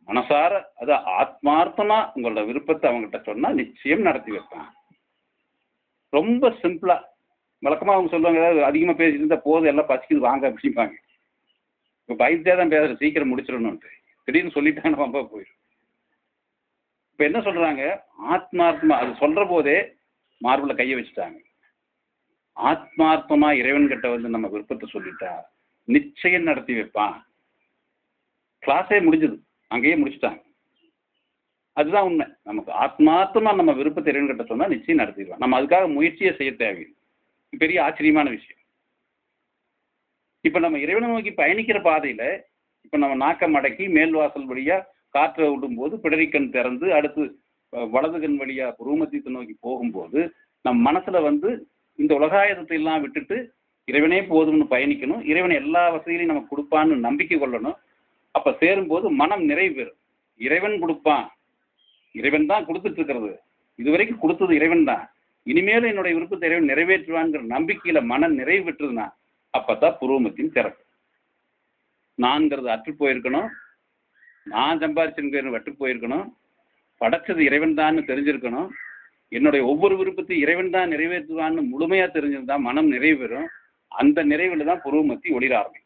மனசார அது ஆத்மார்த்தமா உங்களோட விருப்பத்தை அவங்ககிட்ட சொன்னா நிச்சயம் நடத்தி வைப்பான் ரொம்ப சிம்பிளா வழக்கமா அவங்க சொல்லுவாங்க ஏதாவது அதிகமா பேசிட்டு இருந்தா போதும் எல்லாம் பசிக்குது வாங்க அப்படிம்பாங்க இப்போ பயத்தே தான் பேசுற சீக்கிரம் முடிச்சிடணும்ட்டு திடீர்னு சொல்லிட்டாங்க ரொம்ப போயிடும் இப்போ என்ன சொல்றாங்க ஆத்மார்த்தமா அது சொல்ற போதே மார்பில் கையை வச்சுட்டாங்க ஆத்மார்த்தமா இறைவன்கிட்ட வந்து நம்ம விருப்பத்தை சொல்லிட்டா நிச்சயம் நடத்தி வைப்பான் கிளாஸே முடிஞ்சது அங்கேயே முடிச்சுட்டாங்க அதுதான் உண்மை நமக்கு ஆத்மார்த்தமா நம்ம விருப்பத்தை இறைவன்கிட்ட சொன்னா நிச்சயம் நடத்திடுவான் நம்ம அதுக்காக முயற்சியே செய்ய தேவையில்லை இது பெரிய ஆச்சரியமான விஷயம் இப்ப நம்ம இறைவனை நோக்கி பயணிக்கிற பாதையில இப்ப நம்ம நாக்க மடக்கி மேல் வாசல் வழியா காற்றை விடும்போது பிடரிக்கண் திறந்து அடுத்து அஹ், வலது கண் வழியா ரூமத்தியத்தை நோக்கி போகும்போது நம் மனசுல வந்து இந்த உலகாயுதத்தை எல்லாம் விட்டுட்டு இறைவனே போதும்னு பயணிக்கணும் இறைவன் எல்லா வசதிகளையும் நமக்கு கொடுப்பான்னு நம்பிக்கை கொள்ளணும் அப்ப சேரும்போது மனம் நிறைவு பெறும் இறைவன் கொடுப்பான் இறைவன் தான் கொடுத்துட்டு இருக்கிறது இதுவரைக்கும் கொடுத்தது இறைவன் தான் இனிமேலும் என்னுடைய விருப்பத்தை இறைவன் நிறைவேற்றுவான்ங்கிற நம்பிக்கையில மனம் நிறைவு பெற்றதுன்னா அப்பதான் புருவமத்தின் திறக்கும் நான்கிறது அற்று போயிருக்கணும் நான் சம்பாரிச்சுங்கிறது வட்டு போயிருக்கணும் படைச்சது இறைவன் தான் தெரிஞ்சிருக்கணும் என்னுடைய ஒவ்வொரு விருப்பத்தையும் இறைவன் தான் நிறைவேற்றுவான்னு முழுமையா தெரிஞ்சிருந்தா மனம் நிறைவு பெறும் அந்த நிறைவில் தான் புருவமத்தி ஒளிர ஆரம்பிக்கும்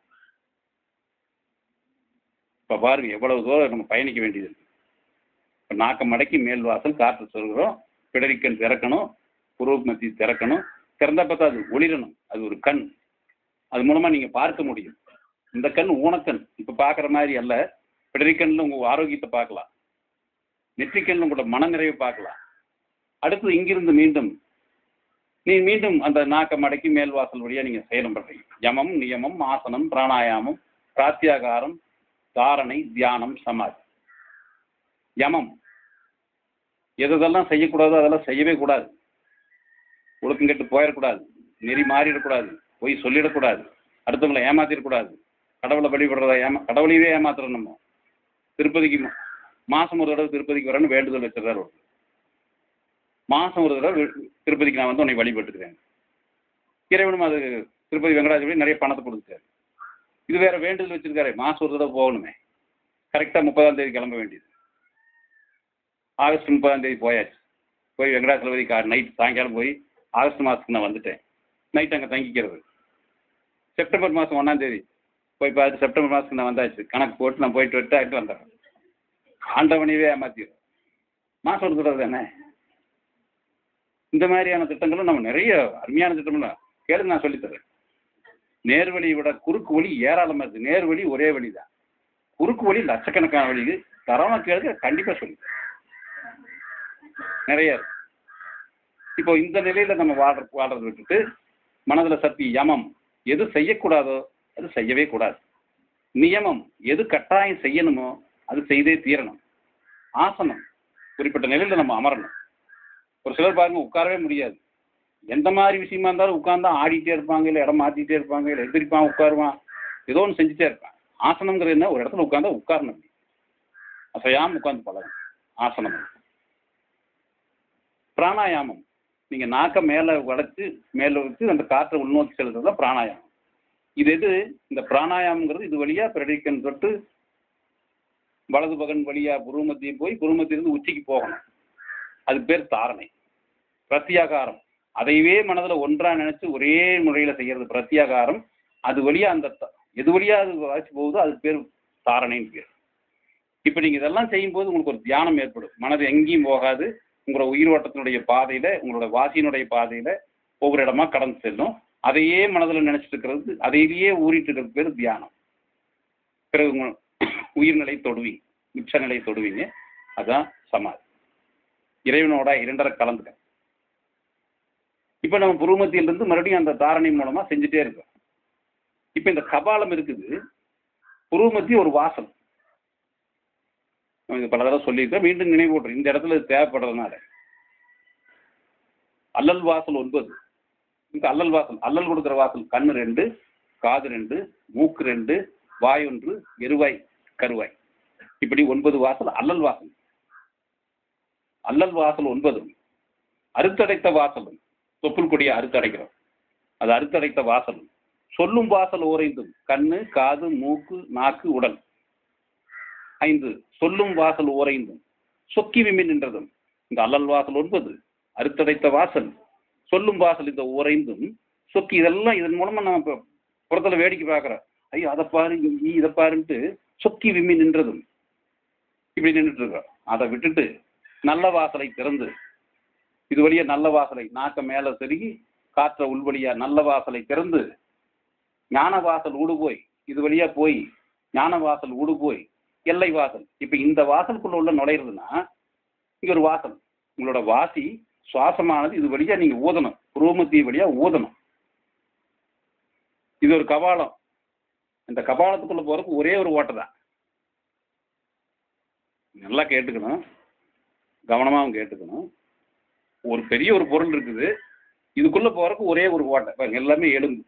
இப்ப பாருங்க எவ்வளவு தூரம் நம்ம பயணிக்க வேண்டியது இருக்கு இப்ப நாக்க மடக்கி மேல் வாசல் காற்று சொல்கிறோம் பிடரிக்கண் திறக்கணும் புருவமத்தி திறக்கணும் திறந்தா பார்த்தா அது ஒளிரணும் அது ஒரு கண் அது மூலமா நீங்க பார்க்க முடியும் இந்த கண் ஊனக்கண் இப்ப பார்க்குற மாதிரி அல்ல பிடரிக்கண்ணில் உங்க ஆரோக்கியத்தை பார்க்கலாம் நெற்றிக்கண்ணில் உங்களோட மனநிறைவை பார்க்கலாம் அடுத்து இங்கிருந்து மீண்டும் நீ மீண்டும் அந்த நாக்க மடக்கி மேல் வாசல் வழியா நீங்க செயலம் பண்றீங்க யமம் நியமம் ஆசனம் பிராணாயாமம் பிராத்தியாகாரம் தாரணை தியானம் சமாதி யமம் எதெல்லாம் செய்யக்கூடாதோ அதெல்லாம் செய்யவே கூடாது ஒழுக்கம் கெட்டு போயிடக்கூடாது நெறி மாறிடக்கூடாது போய் சொல்லிடக்கூடாது அடுத்தவங்களை ஏமாத்திடக்கூடாது கடவுளை வழிபடுறதா ஏமா கடவுளையே ஏமாத்துறோம் நம்ம திருப்பதிக்கு மா- மாசம் ஒரு தடவை திருப்பதிக்கு வரேன்னு வேண்டுதல் வச்சிருக்காரு ஒருத்தர் மாசம் ஒரு தடவை வி- திருப்பதிக்கு நான் வந்து உன்னை வழிபட்டுக்கிறேன் இறைவனும் அது திருப்பதி வெங்கடாஜபதி நிறைய பணத்தை கொடுத்துட்டாரு இது வேற வேண்டுதல் வச்சிருக்காரு மாசம் ஒரு தடவை போகணுமே கரெக்டாக முப்பதாம் தேதி கிளம்ப வேண்டியது ஆகஸ்ட் முப்பதாம் தேதி போயாச்சு போய் வெங்கடாச்சலபதி கா நைட் சாயங்காலம் போய் ஆகஸ்ட் மாதத்துக்கு நான் வந்துட்டேன் நைட் அங்கே தங்கிக்கிறது செப்டம்பர் மாதம் ஒன்றாம் தேதி போய் பார்த்து செப்டம்பர் மாதத்துக்கு நான் வந்தாச்சு கணக்கு போட்டு நான் போயிட்டு விட்டு ஆகிட்டு வந்துடுறேன் ஆண்டவனையவே ஏமாத்திடுறோம் மாதம் ஒரு தடவை தானே இந்த மாதிரியான திட்டங்களும் நம்ம நிறைய அருமையான திட்டம்லாம் கேளுங்க நான் சொல்லித்தரேன் நேர்வழியை விட குறுக்கு வழி ஏராளமாக இருக்குது நேர்வழி ஒரே வழி தான் குறுக்கு வழி லட்சக்கணக்கான வழி தரமாக கேளுங்க கண்டிப்பாக சொல்லி நிறைய இருக்கு இப்போ இந்த நிலையில நம்ம வாழ்ற வாழ்றதை விட்டுட்டு மனதில் சக்தி யமம் எது செய்யக்கூடாதோ அது செய்யவே கூடாது நியமம் எது கட்டாயம் செய்யணுமோ அது செய்தே தீரணும் ஆசனம் குறிப்பிட்ட நிலையில நம்ம அமரணும் ஒரு சிலர் பாருங்க உட்காரவே முடியாது எந்த மாதிரி விஷயமா இருந்தாலும் உட்கார்ந்தா ஆடிட்டே இருப்பாங்க இல்லை இடம் மாத்திட்டே இருப்பாங்க இல்லை எதிர்ப்பான் உட்காருவான் ஏதோ ஒன்று செஞ்சுட்டே இருப்பான் ஆசனம்ங்கிறது என்ன ஒரு இடத்துல உட்கார்ந்தா உட்காரணும் அசையாம உட்கார்ந்து பழகணும் ஆசனம் பிராணாயாமம் நீங்க நாக்க மேல வளைச்சு மேல வச்சு அந்த காற்றை உள்நோக்கி செலுத்துறது தான் பிராணாயாமம் இது எது இந்த பிராணாயாமங்கிறது இது வழியா பிரடிக்கன் தொட்டு வலது பகன் வழியா புருமத்தியை போய் புருமத்திலிருந்து உச்சிக்கு போகணும் அது பேர் தாரணை பிரத்யாகாரம் அதையவே மனதில் ஒன்றா நினைச்சு ஒரே முறையில செய்யறது பிரத்யாகாரம் அது வழியா அந்த த- எது வழியா அது வளர்ச்சி போகுதோ அது பேர் தாரணைன்னு பேர் இப்போ நீங்க இதெல்லாம் செய்யும்போது உங்களுக்கு ஒரு தியானம் ஏற்படும் மனது எங்கேயும் போகாது உங்களோட உயிரோட்டத்தினுடைய பாதையில உங்களோட வாசியினுடைய பாதையில ஒவ்வொரு இடமா கடந்து செல்லும் அதையே மனதில் நினைச்சிட்டு இருக்கிறது அதையிலேயே ஊறிட்டு இருக்கிறது பேர் தியானம் பிறகு உங்க உயிர்நிலை தொடுவீங்க உச்ச நிலை தொடுவீங்க அதான் சமாதி இறைவனோட இரண்டரை கலந்துக்க இப்போ நம்ம புருமத்தியிலிருந்து மறுபடியும் அந்த தாரணை மூலமா செஞ்சுட்டே இருக்கோம் இப்போ இந்த கபாலம் இருக்குது புருவமத்தி ஒரு வாசல் நம்ம இது பல தடவை சொல்லியிருக்கோம் மீண்டும் நினைவூட்டுறேன் இந்த இடத்துல இது தேவைப்படுறதுனால அல்லல் வாசல் ஒன்பது இந்த அல்லல் வாசல் அல்லல் கொடுக்குற வாசல் கண்ணு ரெண்டு காது ரெண்டு மூக்கு ரெண்டு வாய் ஒன்று எருவாய் கருவாய் இப்படி ஒன்பது வாசல் அல்லல் வாசல் அல்லல் வாசல் ஒன்பது அறுத்தடைத்த வாசலும் தொப்புள் கொடியை அறுத்தடைக்கிறோம் அது அறுத்தடைத்த வாசல் சொல்லும் வாசல் ஓரைந்தும் கண்ணு காது மூக்கு நாக்கு உடல் ஐந்து சொல்லும் வாசல் ஓரைந்தும் சொக்கி விமின் நின்றதும் இந்த அல்லல் வாசல் ஒன்பது அறுத்தடைத்த வாசல் சொல்லும் வாசல் இந்த ஓரைந்தும் சொக்கி இதெல்லாம் இதன் மூலமா நம்ம இப்போ புறத்துல வேடிக்கை பார்க்குறோம் ஐயோ அதை பாரு நீ இதை பாருன்ட்டு சொக்கி விம்மி நின்றதும் இப்படி நின்றுட்டு இருக்கோம் அதை விட்டுட்டு நல்ல வாசலை திறந்து இது வழியா நல்ல வாசலை நாக்க மேல செருகி காற்ற உள்வழியா நல்ல வாசலை திறந்து ஞான வாசல் ஊடு போய் இது வழியா போய் ஞான வாசல் ஊடு போய் எல்லை வாசல் இப்ப இந்த வாசலுக்குள்ள உள்ள நுழையிறதுன்னா இங்க ஒரு வாசல் உங்களோட வாசி சுவாசமானது இது வழியா நீங்க ஊதணும் புருவமத்தி வழியா ஊதணும் இது ஒரு கபாலம் இந்த கபாலத்துக்குள்ள போறதுக்கு ஒரே ஒரு ஓட்டை தான் நல்லா கேட்டுக்கணும் கவனமாகவும் கேட்டுக்கணும் ஒரு பெரிய ஒரு பொருள் இருக்குது இதுக்குள்ள போறதுக்கு ஒரே ஒரு ஓட்டை பாருங்க எல்லாமே எலும்பு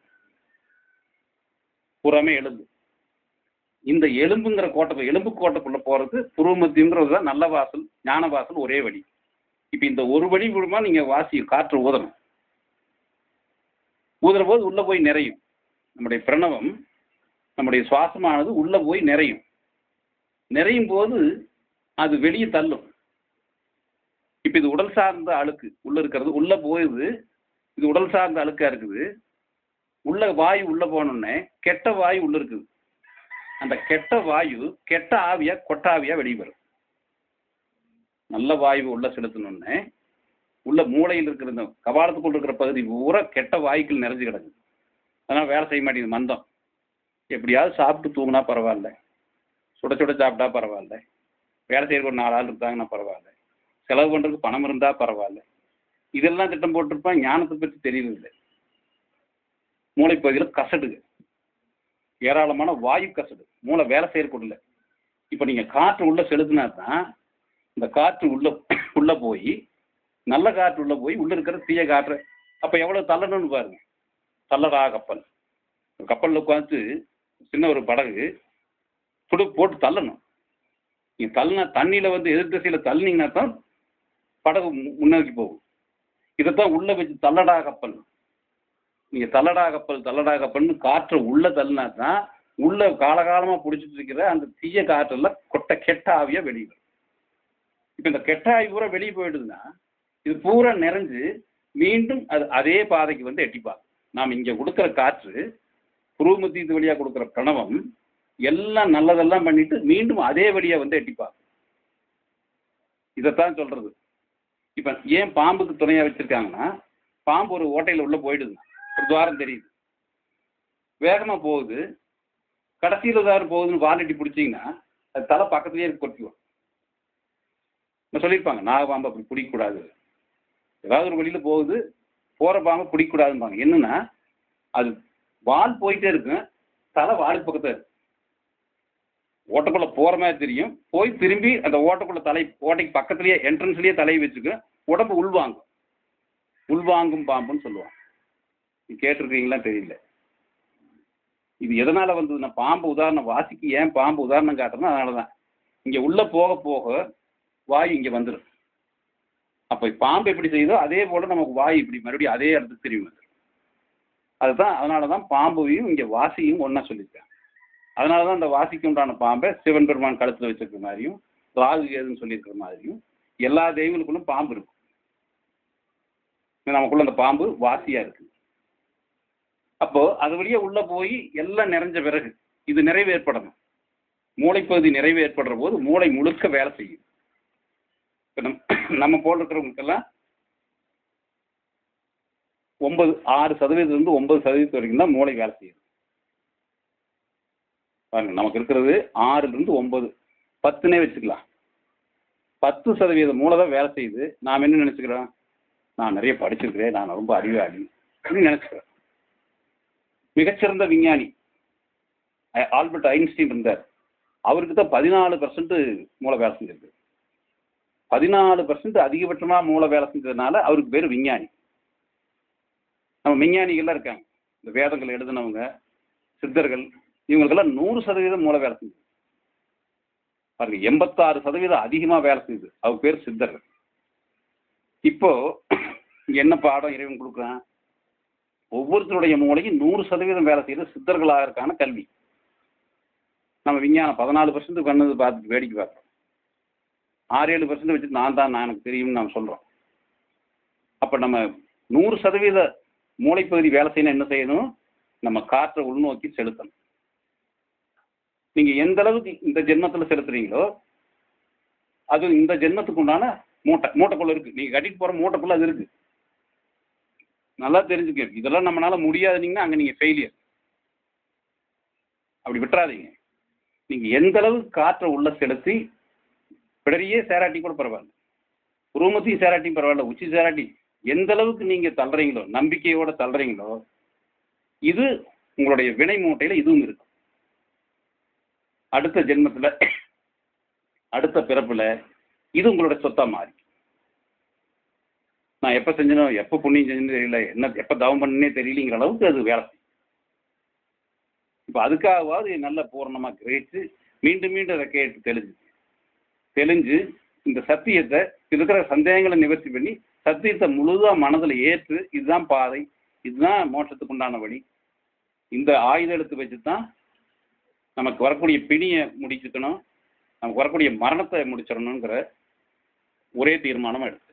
பூராமே எலும்பு இந்த எலும்புங்கிற கோட்டை எலும்பு கோட்டைக்குள்ள போறது புருவமத்தியங்கிறது தான் நல்ல வாசல் ஞான வாசல் ஒரே வழி இப்போ இந்த ஒரு வழி மூலமா நீங்க வாசி காற்று ஊதணும் ஊதுற போது உள்ள போய் நிறையும் நம்முடைய பிரணவம் நம்முடைய சுவாசமானது உள்ள போய் நிறையும் நிறையும் போது அது வெளியே தள்ளும் இப்போ இது உடல் சார்ந்த அழுக்கு உள்ள இருக்கிறது உள்ள போகுது இது உடல் சார்ந்த அழுக்கா இருக்குது உள்ள வாயு உள்ள போனோடனே கெட்ட வாயு உள்ள இருக்குது அந்த கெட்ட வாயு கெட்ட ஆவியா கொட்டாவியா வெளியே வரும் நல்ல வாயு உள்ள செலுத்தணுன்னே உள்ள மூளையில் இருக்கிற இந்த கபாலத்துக்குள்ள இருக்கிற பகுதி பூரா கெட்ட வாயுக்கள் நிறைஞ்சு கிடக்குது அதனால் வேலை செய்ய மாட்டேங்குது மந்தம் எப்படியாவது சாப்பிட்டு தூங்கினா பரவாயில்ல சுட சுட சாப்பிட்டா பரவாயில்ல வேலை செய்யற ஒரு நாலு ஆள் இருந்தாங்கன்னா பரவாயில்ல செலவு பண்ணுறதுக்கு பணம் இருந்தால் பரவாயில்ல இதெல்லாம் திட்டம் போட்டிருப்பான் ஞானத்தை பற்றி தெரியறதில்லை மூளைப்பகுதியில் கசடுங்க ஏராளமான வாயு கசடு மூளை வேலை செய்யறக்குள்ள இப்போ நீங்கள் காற்று உள்ள செலுத்தினா தான் இந்த காற்று உள்ள உள்ள போய் நல்ல காற்று உள்ள போய் உள்ள இருக்கிற தீய காற்று அப்போ எவ்வளோ தள்ளணும்னு பாருங்க தள்ளடா கப்பல் கப்பலில் உட்காந்து சின்ன ஒரு படகு துடு போட்டு தள்ளணும் நீங்கள் தள்ளினா தண்ணியில் வந்து எதிர் திசையில் தள்ளினீங்கன்னா தான் படகு மு- முன்னோக்கி போகும் இதைத்தான் உள்ள வச்சு தள்ளடா கப்பல் நீங்கள் தள்ளடா கப்பல் தள்ளடா கப்பல்னு காற்றை உள்ள தள்ளினா தான் உள்ள காலகாலமாக பிடிச்சிட்டு இருக்கிற அந்த தீய காற்றெல்லாம் கொட்ட கெட்ட ஆவியாக வெளியே வரும் இப்போ இந்த கெட்ட ஆவி பூரா வெளியே போயிடுதுன்னா இது பூரா நிறைஞ்சு மீண்டும் அது அதே பாதைக்கு வந்து எட்டிப்பாங்க நாம் இங்கே கொடுக்குற காற்று புருவமத்தி இது வழியாக கொடுக்குற பிரணவம் எல்லாம் நல்லதெல்லாம் பண்ணிட்டு மீண்டும் அதே வழியாக வந்து எட்டிப்பாங்க இதைத்தான் சொல்றது இப்போ ஏன் பாம்புக்கு துணையாக வச்சிருக்காங்கன்னா பாம்பு ஒரு ஓட்டையில் உள்ள போயிடுதுங்க ஒரு துவாரம் தெரியுது வேகமாக போகுது கடைசியில் துவாரம் போகுதுன்னு வாலட்டி பிடிச்சிங்கன்னா அது தலை பக்கத்துலேயே இருக்கு கொட்டிக்கும் நான் சொல்லியிருப்பாங்க நாகபாம்பு அப்படி பிடிக்கக்கூடாது ஏதாவது ஒரு வழியில் போகுது போகிற பாம்பை பிடிக்கக்கூடாதும்பாங்க என்னன்னா அது வால் போயிட்டே இருக்கும் தலை வாலுக்கு பக்கத்தில் இருக்கு ஓட்டைக்குள்ளே போகிற மாதிரி தெரியும் போய் திரும்பி அந்த ஓட்டைக்குள்ள தலை ஓட்டைக்கு பக்கத்துலேயே என்ட்ரன்ஸ்லேயே தலையை வச்சுக்கும் உடம்பு உள்வாங்கும் உள்வாங்கும் பாம்புன்னு சொல்லுவாங்க நீ கேட்டிருக்கீங்களா தெரியல இது எதனால் வந்ததுன்னா பாம்பு உதாரணம் வாசிக்கு ஏன் பாம்பு உதாரணம் காட்டுறேன்னா அதனால தான் இங்கே உள்ளே போக போக வாயு இங்கே வந்துடும் அப்போ பாம்பு எப்படி செய்யுதோ அதே போல் நமக்கு வாயு இப்படி மறுபடியும் அதே இடத்துக்கு திரும்பி வந்துடும் அதுதான் அதனால தான் பாம்பையும் இங்கே வாசியும் ஒன்றா சொல்லியிருக்காங்க அதனால தான் அந்த வாசிக்கு உண்டான பாம்பை சிவன் பெருமான் கழுத்தில் வச்சிருக்கிற மாதிரியும் ராகு கேதுன்னு சொல்லியிருக்கிற மாதிரியும் எல்லா தெய்வங்களுக்குள்ளும் பாம்பு இருக்கும் நமக்குள்ள அந்த பாம்பு வாசியாக இருக்குது அப்போ அது வழியா உள்ள போய் எல்லாம் நிறைஞ்ச பிறகு இது நிறைவு ஏற்படணும் மூளைப்பகுதி நிறைவு ஏற்படுற போது மூளை முழுக்க வேலை செய்யும் இப்போ நம் நம்ம போல் இருக்கிறவங்களுக்கெல்லாம் ஒன்பது ஆறு சதவீதத்துலேருந்து ஒன்பது சதவீதம் வரைக்கும் தான் மூளை வேலை செய்யுது பாருங்க நமக்கு இருக்கிறது ஆறுலேருந்து ஒன்பது பத்துனே வச்சுக்கலாம் பத்து சதவீத மூளை தான் வேலை செய்யுது நாம் என்ன நினச்சிக்கிறோம் நான் நிறைய படிச்சிருக்கிறேன் நான் ரொம்ப அறிவாளி அப்படின்னு நினச்சிக்கிறேன் மிகச்சிறந்த விஞ்ஞானி அ- ஆல்பர்ட் ஐன்ஸ்டீன் இருந்தார் அவருக்கு தான் பதினாலு பர்சன்ட் மூளை வேலை செஞ்சிருக்கு பதினாலு பர்சன்ட் அதிகபட்சமாக மூளை வேலை செஞ்சதுனால அவருக்கு பேர் விஞ்ஞானி நம்ம விஞ்ஞானிகள்லாம் இருக்காங்க இந்த வேதங்கள் எழுதினவங்க சித்தர்கள் இவங்களுக்கெல்லாம் நூறு சதவீதம் மூளை வேலை செஞ்சது பாருங்க எண்பத்தாறு சதவீதம் அதிகமாக வேலை செய்யுது அவர் பேர் சித்தர்கள் இப்போ இங்க என்ன பாடம் இறைவன் கொடுக்குறான் ஒவ்வொருத்தருடைய மூளையும் நூறு சதவீதம் வேலை செய்யறது சித்தர்களாக இருக்கான கல்வி நம்ம விஞ்ஞானம் பதினாலு பர்சன்ட் பண்ணது பார்த்து வேடிக்கை பார்க்குறோம் ஆறு ஏழு பர்சன்ட் வச்சு நான் தான் நான் எனக்கு தெரியும்னு நம்ம சொல்கிறோம் அப்போ நம்ம நூறு சதவீத மூளைப்பகுதி வேலை செய்யணும் என்ன செய்யணும் நம்ம காற்றை உள்நோக்கி செலுத்தணும் நீங்கள் எந்த அளவுக்கு இந்த ஜென்மத்தில் செலுத்துறீங்களோ அது இந்த ஜென்மத்துக்கு உண்டான மூட்டை மூட்டைக்குள்ள இருக்கு நீங்கள் கட்டிட்டு போகிற மூட்டைக்குள்ள அது இருக்கு நல்லா தெரிஞ்சுக்க இதெல்லாம் நம்மளால முடியாதுனீங்கன்னா அங்கே நீங்கள் ஃபெயிலியர் அப்படி விட்டுறாதீங்க நீங்கள் எந்த அளவுக்கு காற்றை உள்ள செலுத்தி பிடரியே சேராட்டி கூட பரவாயில்ல உருவமத்தையும் சேராட்டியும் பரவாயில்ல உச்சி சேராட்டி எந்த அளவுக்கு நீங்கள் தள்ளுறீங்களோ நம்பிக்கையோட தள்ளுறீங்களோ இது உங்களுடைய வினை மூட்டையில் இதுவும் இருக்கு அடுத்த ஜென்மத்தில் அடுத்த பிறப்பில் இது உங்களோட சொத்தா மாறி நான் எப்போ செஞ்சனோ எப்போ புண்ணியம் செஞ்சேன்னு தெரியல என்ன எப்போ தவம் பண்ணனே தெரியலங்கிற அளவுக்கு அது வேலை செய்யும் இப்போ அதுக்காகவாது நல்ல பூரணமாக கிரகிச்சு மீண்டும் மீண்டும் அதை கேட்டு தெளிஞ்சு தெளிஞ்சு இந்த சத்தியத்தை இருக்கிற சந்தேகங்களை நிவர்த்தி பண்ணி சத்தியத்தை முழுதாக மனதில் ஏற்று இதுதான் பாதை இதுதான் மோட்சத்துக்கு உண்டான வழி இந்த ஆயுத எழுத்து வச்சு தான் நமக்கு வரக்கூடிய பிணியை முடிச்சுக்கணும் நமக்கு வரக்கூடிய மரணத்தை முடிச்சிடணுங்கிற ஒரே தீர்மானமாக எடுத்து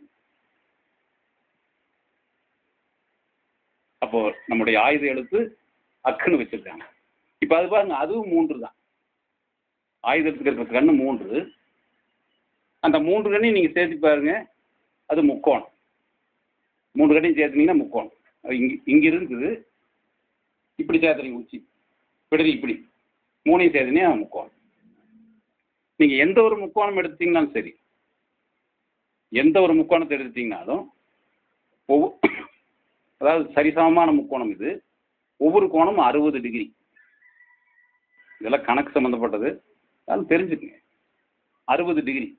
அப்போ நம்முடைய ஆயுத எழுத்து அக்குன்னு வச்சிருக்காங்க இப்போ அது பாருங்க அதுவும் மூன்று தான் ஆயுதத்துக்கு இருக்கிற கண்ணு மூன்று அந்த மூன்று கண்ணையும் நீங்கள் சேர்த்து பாருங்க அது முக்கோணம் மூன்று கண்ணையும் சேர்த்துனீங்கன்னா முக்கோணம் அது இங்கே இங்கே இருக்குது இப்படி சேர்த்துறீங்க உச்சி பிடரி இப்படி மூணையும் சேர்த்துனே முக்கோணம் நீங்கள் எந்த ஒரு முக்கோணம் எடுத்தீங்கனாலும் சரி எந்த ஒரு முக்கோணத்தை எடுத்தீங்கனாலும் ஒவ்வொரு அதாவது சரிசமமான முக்கோணம் இது ஒவ்வொரு கோணமும் அறுபது டிகிரி இதெல்லாம் கணக்கு சம்மந்தப்பட்டது அதனால தெரிஞ்சுக்கங்க அறுபது டிகிரி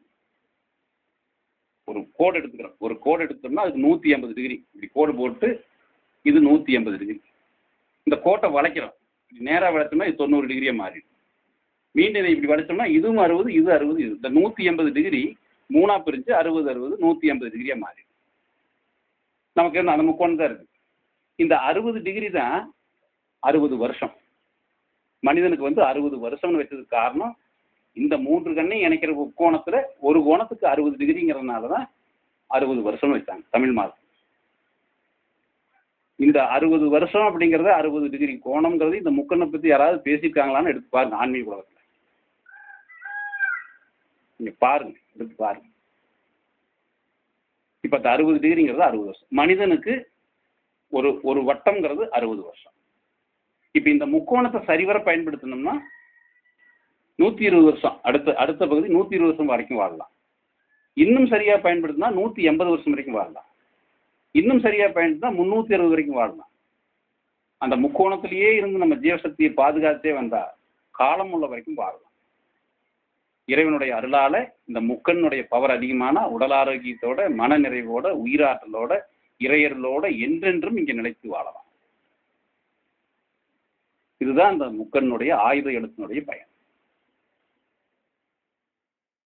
ஒரு கோடு எடுத்துக்கிறோம் ஒரு கோடு எடுத்தோம்னா அதுக்கு நூற்றி ஐம்பது டிகிரி இப்படி கோடு போட்டு இது நூற்றி ஐம்பது டிகிரி இந்த கோட்டை வளைக்கிறோம் இப்படி நேராக வளைச்சோம்னா இது தொண்ணூறு டிகிரியாக மாறிடும் மீண்டும் இதை இப்படி வளைச்சோம்னா இதுவும் அறுபது இது அறுபது இது இந்த நூற்றி எண்பது டிகிரி மூணாக பிரிஞ்சு அறுபது அறுபது நூற்றி ஐம்பது டிகிரியாக மாறிடும் நமக்கு என்ன அந்த முக்கோணம் தான் இருக்குது இந்த அறுபது டிகிரி தான் அறுபது வருஷம் மனிதனுக்கு வந்து அறுபது வருஷம்னு வச்சதுக்கு காரணம் இந்த மூன்று கண்ணையும் இணைக்கிற கோணத்தில் ஒரு கோணத்துக்கு அறுபது டிகிரிங்கிறதுனால தான் அறுபது வருஷம்னு வச்சாங்க தமிழ் மாதம் இந்த அறுபது வருஷம் அப்படிங்கிறது அறுபது டிகிரி கோணம்ங்கிறது இந்த முக்கண்ணை பற்றி யாராவது பேசியிருக்காங்களான்னு எடுத்து பாருங்க ஆன்மீக உலகத்தில் நீங்கள் பாருங்க எடுத்து பாருங்க இப்போ இந்த அறுபது டிகிரிங்கிறது அறுபது வருஷம் மனிதனுக்கு ஒரு ஒரு வட்டம்ங்கிறது அறுபது வருஷம் இப்போ இந்த முக்கோணத்தை சரிவர பயன்படுத்தணும்னா நூற்றி இருபது வருஷம் அடுத்த அடுத்த பகுதி நூற்றி இருபது வருஷம் வரைக்கும் வாழலாம் இன்னும் சரியாக பயன்படுத்தினா நூற்றி எண்பது வருஷம் வரைக்கும் வாழலாம் இன்னும் சரியாக பயன்படுத்தினா முந்நூற்றி அறுபது வரைக்கும் வாழலாம் அந்த முக்கோணத்திலேயே இருந்து நம்ம ஜீவசக்தியை பாதுகாத்தே வந்தா காலம் உள்ள வரைக்கும் வாழலாம் இறைவனுடைய அருளால இந்த முக்கனுடைய பவர் அதிகமான உடல் ஆரோக்கியத்தோட மன நிறைவோட உயிராற்றலோட இறையர்களோட என்றென்றும் இங்கே நிலைத்து வாழலாம் இதுதான் இந்த முக்கனுடைய ஆயுத எழுத்தினுடைய பயன்